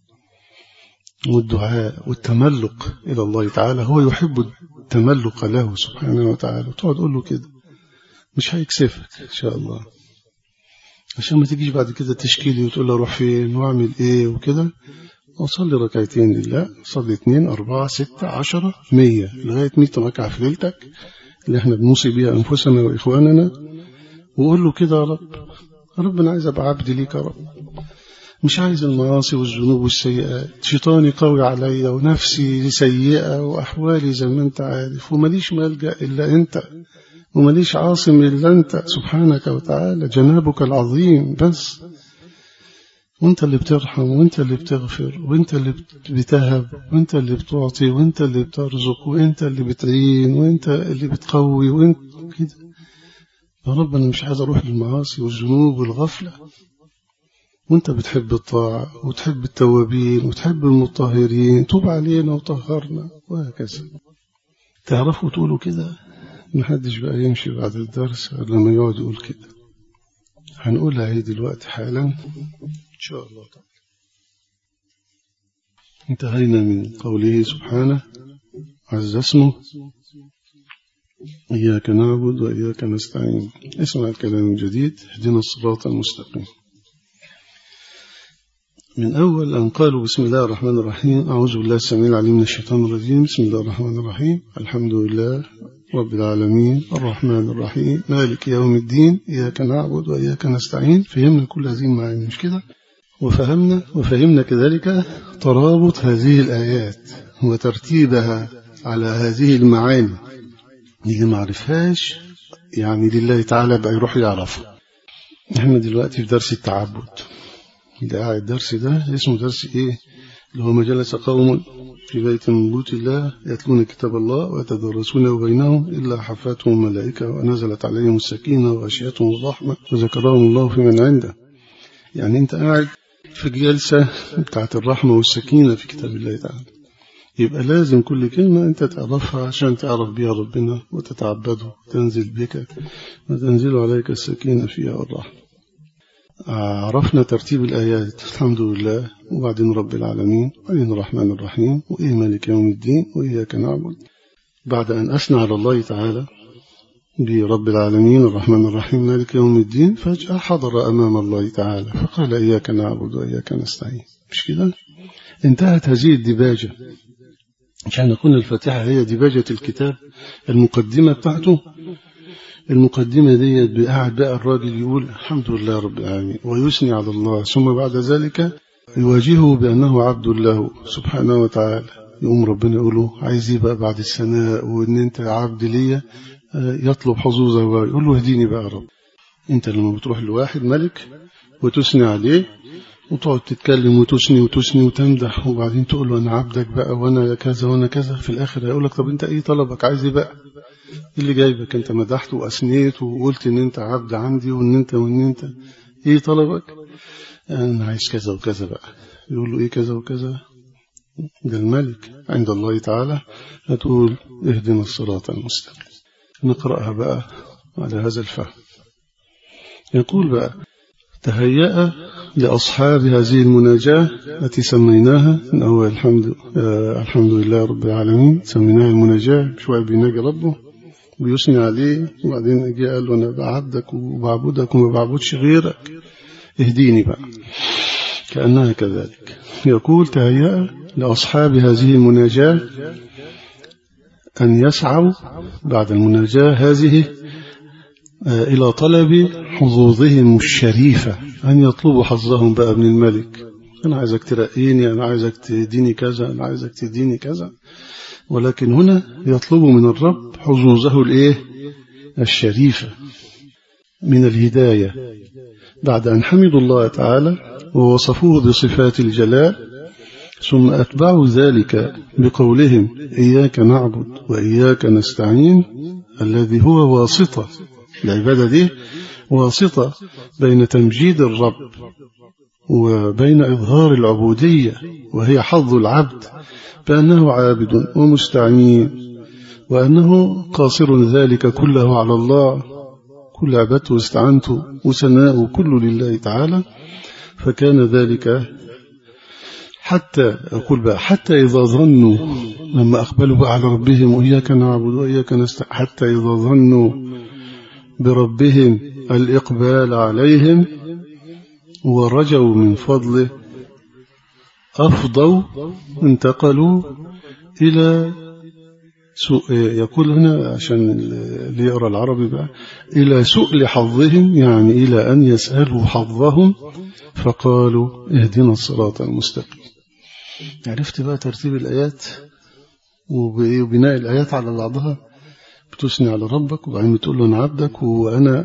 والدعاء والتملق إلى الله تعالى هو يحب التملق له سبحانه وتعالى وتقعد تقول له كده مش هيكسفك إن شاء الله عشان ما تجيش بعد كده تشكي لي وتقول له أروح فين وأعمل إيه وكده وصلي ركعتين لله صلي اثنين أربعة ستة عشرة مية لغاية مية ركعة في ليلتك اللي احنا بنوصي بيها أنفسنا وإخواننا وقول له كده يا رب رب أنا عايز أبقى عبد ليك يا رب مش عايز المعاصي والذنوب والسيئات شيطاني قوي عليا ونفسي سيئة وأحوالي زي ما أنت عارف ومليش ملجأ إلا أنت ومليش عاصم إلا أنت سبحانك وتعالى جنابك العظيم بس وانت اللي بترحم وانت اللي بتغفر وانت اللي بتهب وانت اللي بتعطي وانت اللي بترزق وانت اللي بتعين وانت اللي بتقوي وانت كده يا رب انا مش عايز اروح للمعاصي والذنوب والغفله وانت بتحب الطاعة وتحب التوابين وتحب المطهرين توب علينا وطهرنا وهكذا تعرفوا تقولوا كده محدش بقى يمشي بعد الدرس لما يقعد يقول كده هنقولها هي دلوقتي حالا إن شاء الله تعالى انتهينا من قوله سبحانه عز اسمه إياك نعبد وإياك نستعين اسمع الكلام الجديد اهدنا الصراط المستقيم من أول أن قالوا بسم الله الرحمن الرحيم أعوذ بالله السميع العليم من الشيطان الرجيم بسم الله الرحمن الرحيم الحمد لله رب العالمين الرحمن الرحيم مالك يوم الدين إياك نعبد وإياك نستعين فهمنا كل هذه المعاني مش كده وفهمنا وفهمنا كذلك ترابط هذه الآيات وترتيبها على هذه المعاني اللي ما عرفهاش يعني لله تعالى بقى يروح يعرفها احنا دلوقتي في درس التعبد ده قاعد الدرس ده اسمه درس ايه اللي هو ما جلس قوم في بيت من بيوت الله يتلون كتاب الله ويتدرسونه بينهم إلا حفاتهم الملائكة ونزلت عليهم السكينة وأشياتهم الرحمة وذكرهم الله في من عنده يعني انت قاعد في الجلسة بتاعت الرحمة والسكينة في كتاب الله تعالى يبقى لازم كل كلمة أنت تعرفها عشان تعرف بها ربنا وتتعبده تنزل بك وتنزل عليك السكينة فيها والرحمة عرفنا ترتيب الآيات الحمد لله وبعدين رب العالمين وبعدين الرحمن الرحيم وإيه مالك يوم الدين وإياك نعبد بعد أن أثنى على الله تعالى برب العالمين الرحمن الرحيم مالك يوم الدين فجأة حضر أمام الله تعالى فقال إياك نعبد وإياك نستعين مش كده انتهت هذه الدباجة عشان نكون الفاتحة هي دباجة الكتاب المقدمة بتاعته المقدمة دي قاعد بقى الراجل يقول الحمد لله رب العالمين ويثني على الله ثم بعد ذلك يواجهه بأنه عبد الله سبحانه وتعالى يقوم ربنا يقول له عايز ايه بقى بعد الثناء وان انت عبد ليا يطلب حظوظه ويقول له اهديني بقى يا رب انت لما بتروح لواحد ملك وتثني عليه وتقعد تتكلم وتثني وتثني وتمدح وبعدين تقول له انا عبدك بقى وانا كذا وانا كذا في الاخر هيقول لك طب انت ايه طلبك عايز ايه بقى اللي جايبك انت مدحت واثنيت وقلت ان انت عبد عندي وان انت وان انت ايه طلبك انا عايز كذا وكذا بقى يقول له ايه كذا وكذا ده الملك عند الله تعالى هتقول اهدنا الصراط المستقيم نقرأها بقى على هذا الفهم يقول بقى تهيأ لأصحاب هذه المناجاة التي سميناها من أول الحمد, آه الحمد لله رب العالمين سميناها المناجاة شوية بيناجي ربه ويثني عليه وبعدين اجي قال له أنا بعبدك وبعبدك وما بعبدش غيرك اهديني بقى كأنها كذلك يقول تهيأ لأصحاب هذه المناجاة أن يسعوا بعد المناجاة هذه إلى طلب حظوظهم الشريفة أن يطلبوا حظهم بقى من الملك أنا عايزك ترقيني أنا عايزك تديني كذا أنا عايزك تديني كذا ولكن هنا يطلبوا من الرب حظوظه الإيه الشريفة من الهداية بعد أن حمدوا الله تعالى ووصفوه بصفات الجلال ثم أتبعوا ذلك بقولهم إياك نعبد وإياك نستعين الذي هو واسطة العبادة دي واسطة بين تمجيد الرب وبين إظهار العبودية وهي حظ العبد بأنه عابد ومستعين وأنه قاصر ذلك كله على الله كل عبادته واستعنته وسناءه كله لله تعالى فكان ذلك حتى أقول بقى حتى إذا ظنوا لما أقبلوا بقى على ربهم وإياك نعبد وإياك نستعين حتى إذا ظنوا بربهم الإقبال عليهم ورجوا من فضله أفضوا انتقلوا إلى سوء يقول هنا عشان اللي يقرأ العربي بقى إلى سؤل حظهم يعني إلى أن يسألوا حظهم فقالوا اهدنا الصراط المستقيم عرفت بقى ترتيب الآيات وبناء الآيات على بعضها بتثني على ربك وبعدين بتقول له أنا عبدك وأنا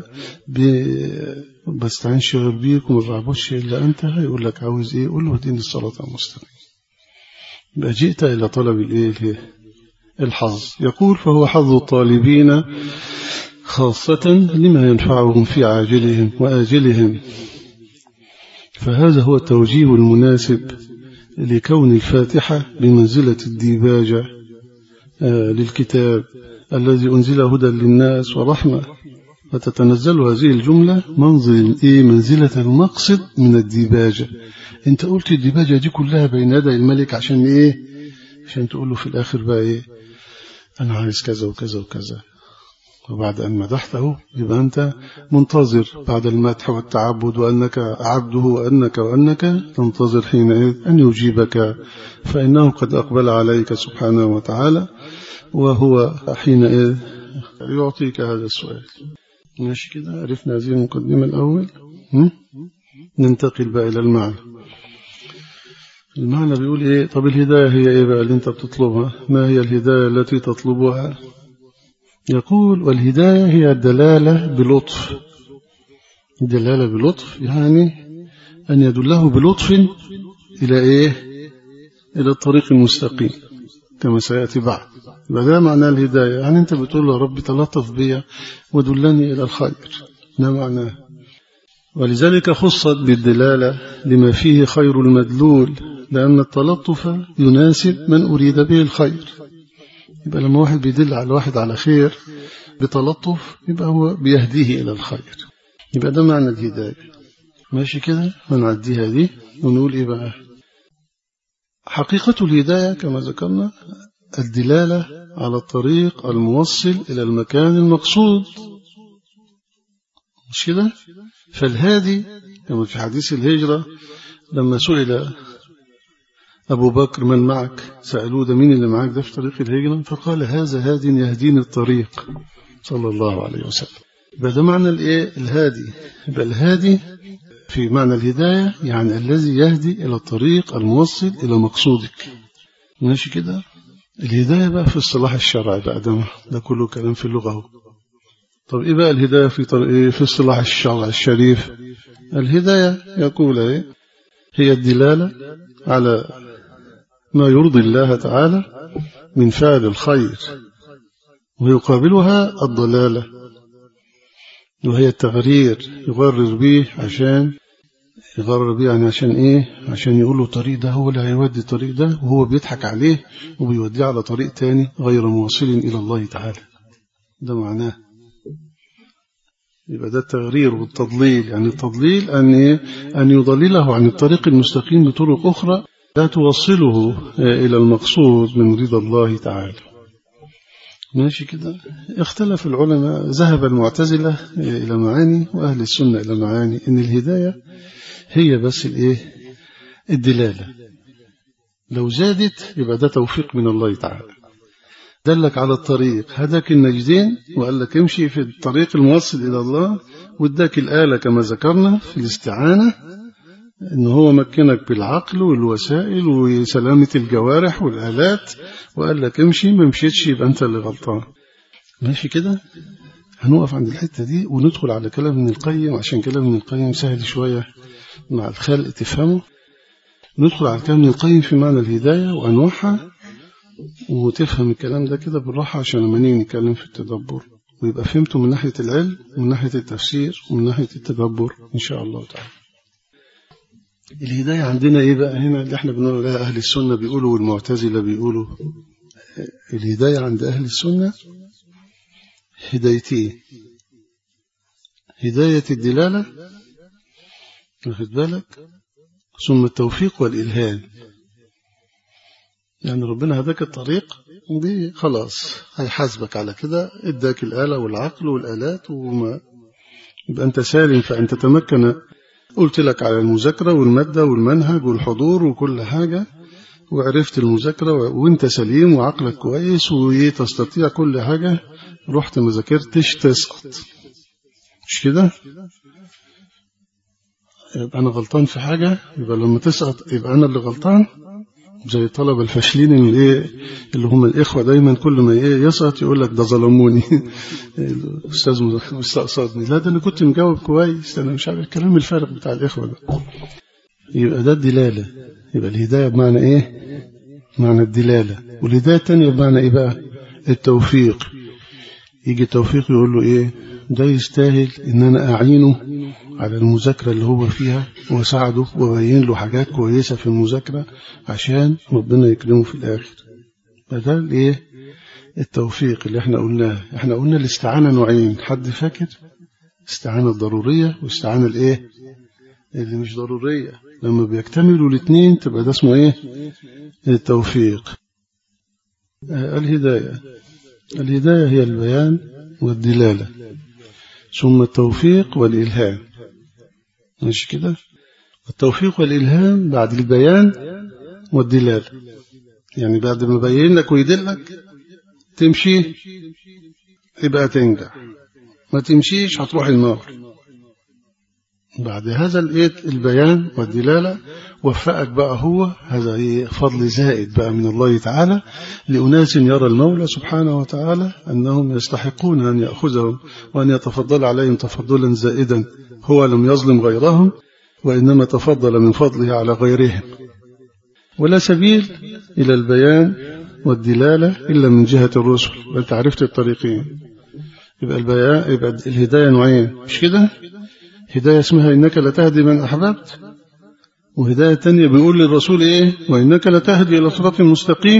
بستعينش غير بيك وما بعبدش إلا أنت هيقول لك عاوز إيه قول له اهديني الصراط المستقيم يبقى جئت إلى طلب الإيه الحظ يقول فهو حظ الطالبين خاصة لما ينفعهم في عاجلهم وآجلهم فهذا هو التوجيه المناسب لكون الفاتحة بمنزلة الديباجة للكتاب الذي أنزل هدى للناس ورحمة فتتنزل هذه الجملة منزل إيه منزلة المقصد من الديباجة انت قلت الديباجة دي كلها بين يدي الملك عشان ايه عشان تقول له في الاخر بقى ايه انا عايز كذا وكذا وكذا وبعد أن مدحته يبقى أنت منتظر بعد المدح والتعبد وأنك عبده وأنك وأنك تنتظر حينئذ أن يجيبك فإنه قد أقبل عليك سبحانه وتعالى وهو حينئذ يعطيك هذا السؤال ماشي كده عرفنا هذه المقدمة الأول هم؟ ننتقل بقى إلى المعنى المعنى بيقول إيه طب الهداية هي إيه بقى اللي أنت بتطلبها ما هي الهداية التي تطلبها يقول والهداية هي الدلالة بلطف الدلالة بلطف يعني أن يدله بلطف إلى إيه إلى الطريق المستقيم كما سيأتي بعد ده معنى الهداية يعني أنت بتقول له ربي تلطف بي ودلني إلى الخير ده معناه ولذلك خصت بالدلالة لما فيه خير المدلول لأن التلطف يناسب من أريد به الخير يبقى لما واحد بيدل على واحد على خير بتلطف يبقى هو بيهديه إلى الخير يبقى ده معنى الهداية ماشي كده هنعديها دي ونقول إيه بقى حقيقة الهداية كما ذكرنا الدلالة على الطريق الموصل إلى المكان المقصود مش كده فالهادي كما في حديث الهجرة لما سئل أبو بكر من معك سألوه ده مين اللي معاك ده في طريق الهجرة فقال هذا هاد يهديني الطريق صلى الله عليه وسلم يبقى ده معنى الايه الهادي يبقى الهادي في معنى الهداية يعني الذي يهدي إلى الطريق الموصل إلى مقصودك ماشي كده الهداية بقى في الصلاح الشرعي بقى ده, ده كله كلام في اللغة هو. طب إيه بقى الهداية في طريق في الصلاح الشرعي الشريف الهداية يقول إيه هي الدلالة على ما يرضي الله تعالى من فعل الخير ويقابلها الضلالة وهي التغرير يغرر به عشان يغرر به يعني عشان ايه عشان يقول له الطريق ده هو اللي هيودي الطريق ده وهو بيضحك عليه وبيوديه على طريق تاني غير موصل إلى الله تعالى ده معناه يبقى ده التغرير والتضليل يعني التضليل أن, أن يضلله عن الطريق المستقيم بطرق أخرى لا توصله إلى المقصود من رضا الله تعالى ماشي كده اختلف العلماء ذهب المعتزلة إلى معاني وأهل السنة إلى معاني إن الهداية هي بس الإيه الدلالة لو زادت يبقى ده توفيق من الله تعالى دلك على الطريق هداك النجدين وقال لك امشي في الطريق الموصل إلى الله واداك الآلة كما ذكرنا في الاستعانة ان هو مكنك بالعقل والوسائل وسلامة الجوارح والآلات وقال لك امشي ما مشيتش يبقى انت اللي غلطان ماشي كده هنقف عند الحتة دي وندخل على كلام ابن القيم عشان كلام ابن القيم سهل شوية مع الخلق تفهمه ندخل على كلام ابن القيم في معنى الهداية وأنواعها وتفهم الكلام ده كده بالراحة عشان لما نيجي نتكلم في التدبر ويبقى فهمته من ناحية العلم ومن ناحية التفسير ومن ناحية التدبر إن شاء الله تعالى الهداية عندنا إيه بقى هنا اللي احنا بنقول لها أهل السنة بيقولوا والمعتزلة بيقولوا الهداية عند أهل السنة هدايتين هداية الدلالة واخد بالك ثم التوفيق والإلهام يعني ربنا هداك الطريق دي خلاص هيحاسبك على كده اداك الآلة والعقل والآلات وما يبقى أنت سالم فأن تتمكن قلت لك على المذاكرة والمادة والمنهج والحضور وكل حاجة وعرفت المذاكرة وانت سليم وعقلك كويس وتستطيع كل حاجة رحت ما ذاكرتش تسقط مش كده يبقى أنا غلطان في حاجة يبقى لما تسقط يبقى أنا اللي غلطان زي الطلبة الفاشلين اللي ايه اللي هم الإخوة دايما كل ما ايه يسقط يقول لك ده ظلموني الأستاذ مستقصدني لا ده أنا كنت مجاوب كويس أنا مش عارف الكلام الفارغ بتاع الإخوة ده يبقى ده الدلالة يبقى الهداية بمعنى ايه معنى الدلالة والهداية الثانية بمعنى ايه بقى التوفيق يجي التوفيق يقول له ايه ده يستاهل ان انا اعينه على المذاكرة اللي هو فيها وساعده وبين له حاجات كويسة في المذاكرة عشان ربنا يكرمه في الآخر فده الايه التوفيق اللي احنا قلناه احنا قلنا الاستعانة نوعين حد فاكر استعانة ضرورية واستعانة الايه اللي مش ضرورية لما بيكتملوا الاثنين تبقى ده اسمه ايه التوفيق آه الهداية الهداية هي البيان والدلالة ثم التوفيق والإلهام مش كده التوفيق والإلهام بعد البيان والدلالة يعني بعد ما بين لك ويدلك تمشي يبقى تنجح ما تمشيش هتروح النار بعد هذا البيان والدلالة وفقك بقى هو هذا فضل زائد بقى من الله تعالى لأناس يرى المولى سبحانه وتعالى أنهم يستحقون أن يأخذهم وأن يتفضل عليهم تفضلا زائدا هو لم يظلم غيرهم وإنما تفضل من فضله على غيرهم ولا سبيل إلى البيان والدلالة إلا من جهة الرسل بل تعرفت الطريقين يبقى البيان يبقى الهداية نوعين مش كده هداية اسمها إنك لتهدي من أحببت وهداية تانية بنقول للرسول إيه وإنك لتهدي إلى صراط مستقيم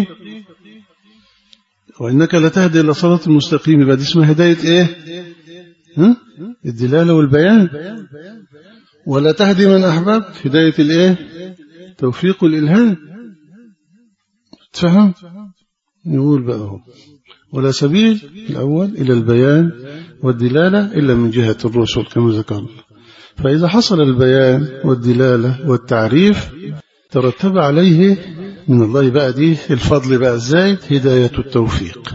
وإنك لتهدي إلى صراط مستقيم يبقى دي اسمها هداية إيه ها؟ الدلالة والبيان ولا تهدي من أحببت هداية الإيه توفيق الإلهام تفهم نقول بقى هو ولا سبيل الأول إلى البيان والدلالة إلا من جهة الرسل كما ذكرنا فإذا حصل البيان والدلالة والتعريف ترتب عليه من الله بقى دي الفضل بقى الزايد هداية التوفيق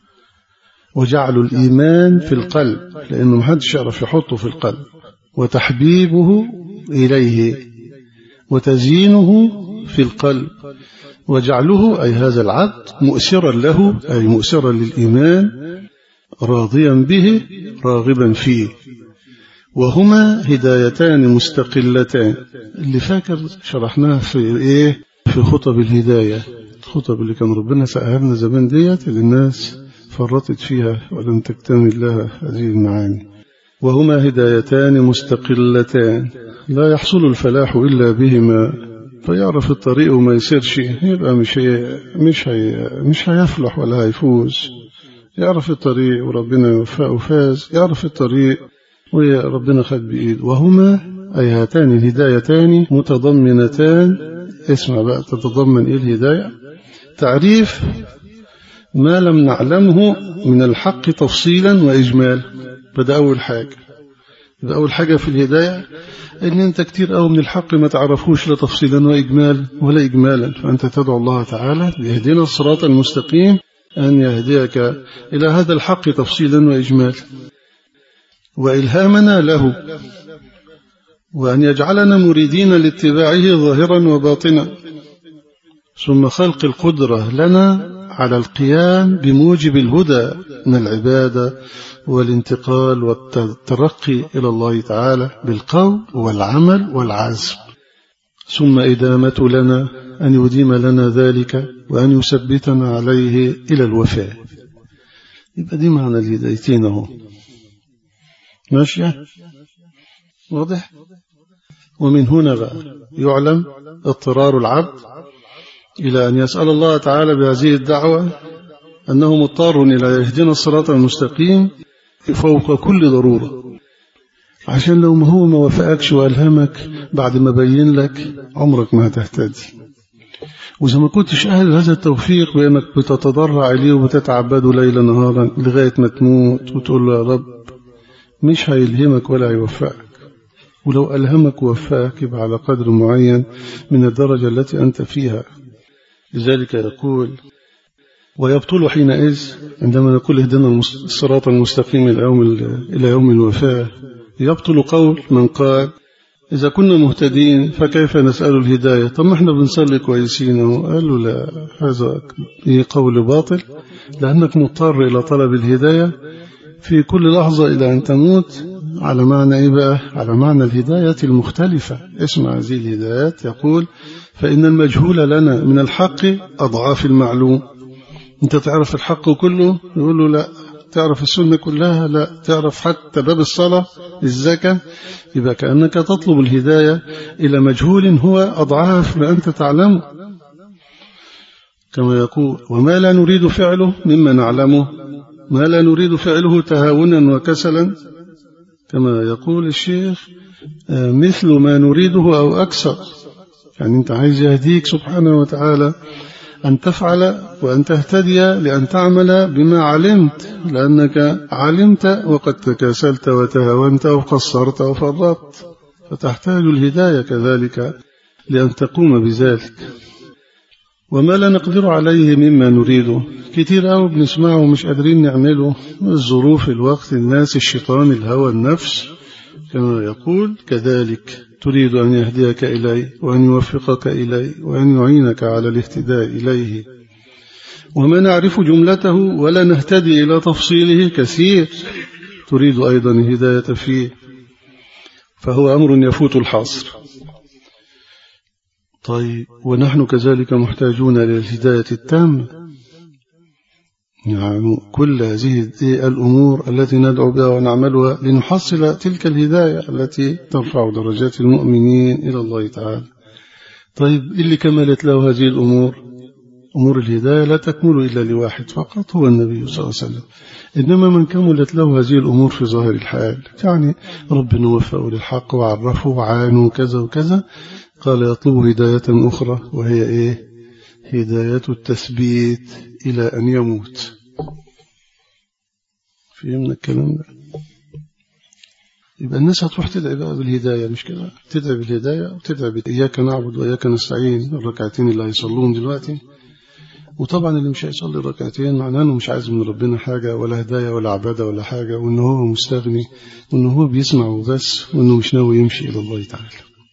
وجعل الإيمان في القلب لأنه محدش يعرف يحطه في القلب وتحبيبه إليه وتزيينه في القلب وجعله أي هذا العبد مؤسرا له أي مؤسرا للإيمان راضيا به راغبا فيه وهما هدايتان مستقلتان اللي فاكر شرحناها في إيه في خطب الهداية الخطب اللي كان ربنا سألها لنا زمان ديت اللي الناس فرطت فيها ولم تكتمل لها هذه المعاني وهما هدايتان مستقلتان لا يحصل الفلاح إلا بهما فيعرف الطريق وما يسيرش يبقى مش هي مش هي مش هيفلح ولا هيفوز يعرف الطريق وربنا يوفقه فاز يعرف الطريق وربنا خد بإيد وهما أي هاتان الهدايتان متضمنتان اسمع بقى تتضمن إيه الهداية تعريف ما لم نعلمه من الحق تفصيلا وإجمالا فده أول حاجة يبقى أول حاجة في الهداية إن أنت كتير أو من الحق ما تعرفوش لا تفصيلا وإجمالا ولا إجمالا فأنت تدعو الله تعالى ليهدينا الصراط المستقيم أن يهديك إلى هذا الحق تفصيلا وإجمالا وإلهامنا له وأن يجعلنا مريدين لاتباعه ظاهرا وباطنا ثم خلق القدرة لنا على القيام بموجب الهدى من العبادة والانتقال والترقي إلى الله تعالى بالقول والعمل والعزم ثم إدامة لنا أن يديم لنا ذلك وأن يثبتنا عليه إلى الوفاء يبقى دي معنى الهدايتين اهو ماشية واضح ومن هنا بقى يعلم اضطرار العبد إلى أن يسأل الله تعالى بهذه الدعوة أنه مضطر إلى يهدنا الصراط المستقيم فوق كل ضرورة عشان لو ما هو ما وفقكش وألهمك بعد ما بين لك عمرك ما هتهتدي وإذا ما كنتش أهل هذا التوفيق بأنك بتتضرع إليه وبتتعبده ليلا نهارا لغاية ما تموت وتقول له يا رب مش هيلهمك ولا هيوفقك ولو ألهمك ووفقك يبقى على قدر معين من الدرجة التي أنت فيها لذلك يقول ويبطل حينئذ عندما نقول اهدنا الصراط المستقيم إلى يوم, إلى يوم الوفاة يبطل قول من قال إذا كنا مهتدين فكيف نسأل الهداية طب ما احنا بنصلي كويسين وقال له لا هذا قول باطل لأنك مضطر إلى طلب الهداية في كل لحظة إلى أن تموت على معنى إيه بقى؟ على معنى الهداية المختلفة اسمع هذه الهدايات يقول فإن المجهول لنا من الحق أضعاف المعلوم أنت تعرف الحق كله يقول له لا تعرف السنة كلها لا تعرف حتى باب الصلاة الزكاة يبقى كأنك تطلب الهداية إلى مجهول هو أضعاف ما أنت تعلمه كما يقول وما لا نريد فعله مما نعلمه ما لا نريد فعله تهاونا وكسلا كما يقول الشيخ آه، مثل ما نريده أو أكثر يعني أنت عايز يهديك سبحانه وتعالى أن تفعل وأن تهتدي لأن تعمل بما علمت لأنك علمت وقد تكاسلت وتهاونت وقصرت وفرطت فتحتاج الهداية كذلك لأن تقوم بذلك وما لا نقدر عليه مما نريده كتير أو بنسمعه مش قادرين نعمله الظروف الوقت الناس الشيطان الهوى النفس كما يقول كذلك تريد أن يهديك إليه وأن يوفقك إليه وأن يعينك على الاهتداء إليه وما نعرف جملته ولا نهتدي إلى تفصيله كثير تريد أيضا الهداية فيه فهو أمر يفوت الحصر طيب ونحن كذلك محتاجون للهداية التامة يعني كل هذه الأمور التي ندعو بها ونعملها لنحصل تلك الهداية التي ترفع درجات المؤمنين إلى الله تعالى طيب اللي كملت له هذه الأمور أمور الهداية لا تكمل إلا لواحد فقط هو النبي صلى الله عليه وسلم إنما من كملت له هذه الأمور في ظاهر الحال يعني ربنا وفقه للحق وعرفه وعانه كذا وكذا قال يطلب هداية أخرى وهي إيه هداية التثبيت إلى أن يموت فهمنا الكلام ده يبقى الناس هتروح تدعي بقى بالهداية مش كده تدعي بالهداية وتدعي إياك نعبد وإياك نستعين الركعتين اللي هيصلون دلوقتي وطبعا اللي مش هيصلي الركعتين معناه انه مش عايز من ربنا حاجة ولا هداية ولا عبادة ولا حاجة وانه هو مستغني وانه هو بيسمع وبس وانه مش ناوي يمشي الى الله تعالى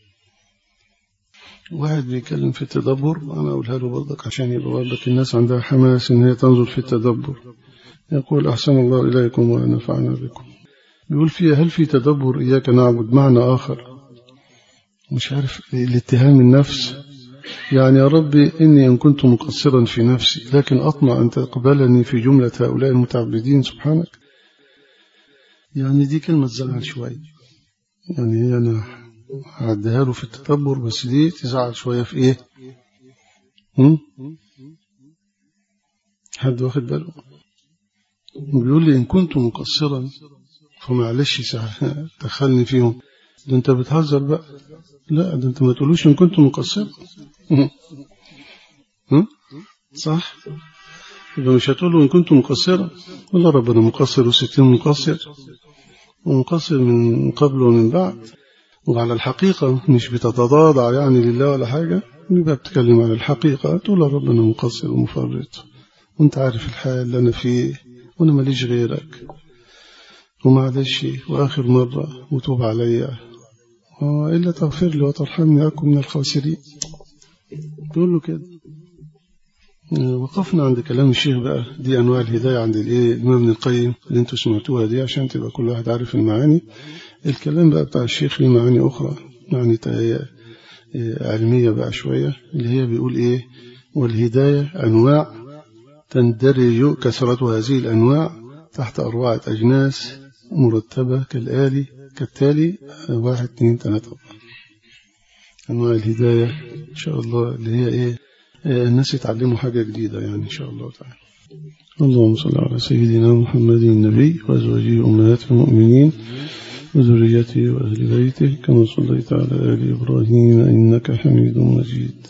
واحد بيتكلم في التدبر أنا أقولها له برضك عشان يبقى برضك الناس عندها حماس إن هي تنظر في التدبر يقول أحسن الله إليكم ونفعنا بكم بيقول فيها هل في تدبر إياك نعبد معنى آخر مش عارف الاتهام النفس يعني يا ربي إني إن كنت مقصرا في نفسي لكن أطمع أن تقبلني في جملة هؤلاء المتعبدين سبحانك يعني دي كلمة تزعل شوية يعني هي أنا عدها له في التدبر بس دي تزعل شوية في إيه هم؟ حد واخد باله بيقول لي إن كنت مقصرا فمعلش دخلني فيهم ده أنت بتهزر بقى لا ده أنت ما تقولوش إن كنت مقصرا صح يبقى مش هتقول له إن كنت مقصرا والله ربنا مقصر وستين مقصر ومقصر من قبل ومن بعد وعلى الحقيقة مش بتتضاضع يعني لله ولا حاجة يبقى بتكلم عن الحقيقة تقول ربنا مقصر ومفرط وانت عارف الحال اللي أنا فيه وأنا ماليش غيرك ومعلش وآخر مرة وتوب عليا إلا تغفر لي وترحمني أكون من الخاسرين تقول له كده وقفنا عند كلام الشيخ بقى دي أنواع الهداية عند الإيه الإمام ابن القيم اللي انتوا سمعتوها دي عشان تبقى كل واحد عارف المعاني الكلام بقى بتاع الشيخ ليه معاني أخرى يعني علمية بقى شوية اللي هي بيقول إيه والهداية أنواع تندرج كثرة هذه الأنواع تحت أربعة أجناس مرتبة كالآلي كالتالي واحد اثنين ثلاثة أنواع الهداية إن شاء الله اللي هي إيه الناس يتعلموا حاجة جديدة يعني إن شاء الله تعالى اللهم صل على سيدنا محمد النبي وأزواجه أمهات المؤمنين وذريته وأهل بيته كما صليت على آل إبراهيم إنك حميد مجيد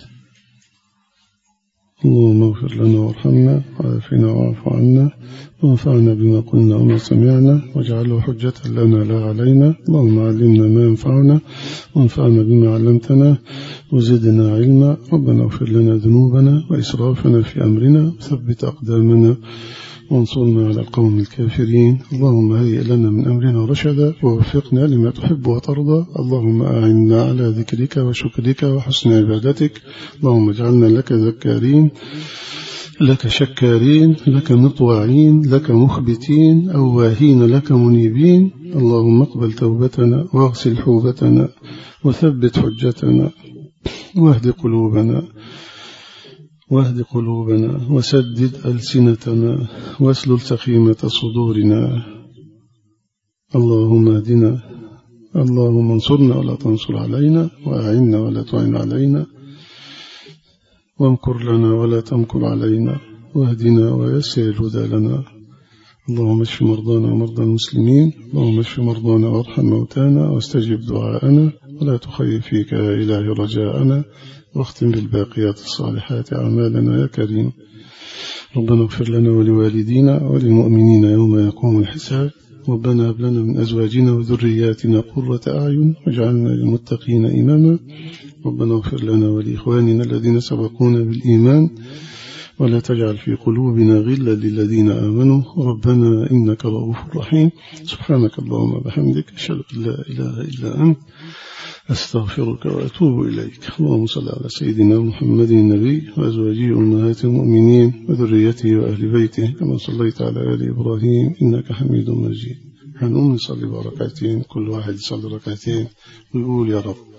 اللهم اغفر لنا وارحمنا وعافنا واعف عنا وانفعنا بما قلنا وما سمعنا واجعله حجة لنا لا علينا اللهم علمنا ما ينفعنا وانفعنا بما علمتنا وزدنا علما ربنا اغفر لنا ذنوبنا وإسرافنا في أمرنا وثبت أقدامنا وانصرنا على القوم الكافرين اللهم هيئ لنا من أمرنا رشدا ووفقنا لما تحب وترضى اللهم أعنا على ذكرك وشكرك وحسن عبادتك اللهم اجعلنا لك ذكارين لك شكارين لك مطواعين لك مخبتين أواهين لك منيبين اللهم اقبل توبتنا واغسل حوبتنا وثبت حجتنا واهد قلوبنا واهد قلوبنا وسدد ألسنتنا واسلل سخيمة صدورنا اللهم اهدنا اللهم انصرنا ولا تنصر علينا وأعنا ولا تعن علينا وامكر لنا ولا تمكر علينا واهدنا ويسر الهدى لنا اللهم اشف مرضانا ومرضى المسلمين اللهم اشف مرضانا وارحم موتانا واستجب دعاءنا ولا تخيب فيك يا إلهي رجاءنا واختم بالباقيات الصالحات أعمالنا يا كريم ربنا اغفر لنا ولوالدينا وللمؤمنين يوم يقوم الحساب ربنا هب لنا من أزواجنا وذرياتنا قرة أعين واجعلنا للمتقين إماما ربنا اغفر لنا ولإخواننا الذين سبقونا بالإيمان ولا تجعل في قلوبنا غلا للذين آمنوا ربنا إنك رؤوف رحيم سبحانك اللهم وبحمدك أشهد أن لا إله إلا أنت أستغفرك وأتوب إليك اللهم صل على سيدنا محمد النبي وأزواجه أمهات المؤمنين وذريته وأهل بيته كما صليت على آل إبراهيم إنك حميد مجيد هنقوم نصلي بركعتين كل واحد يصلي ركعتين ويقول يا رب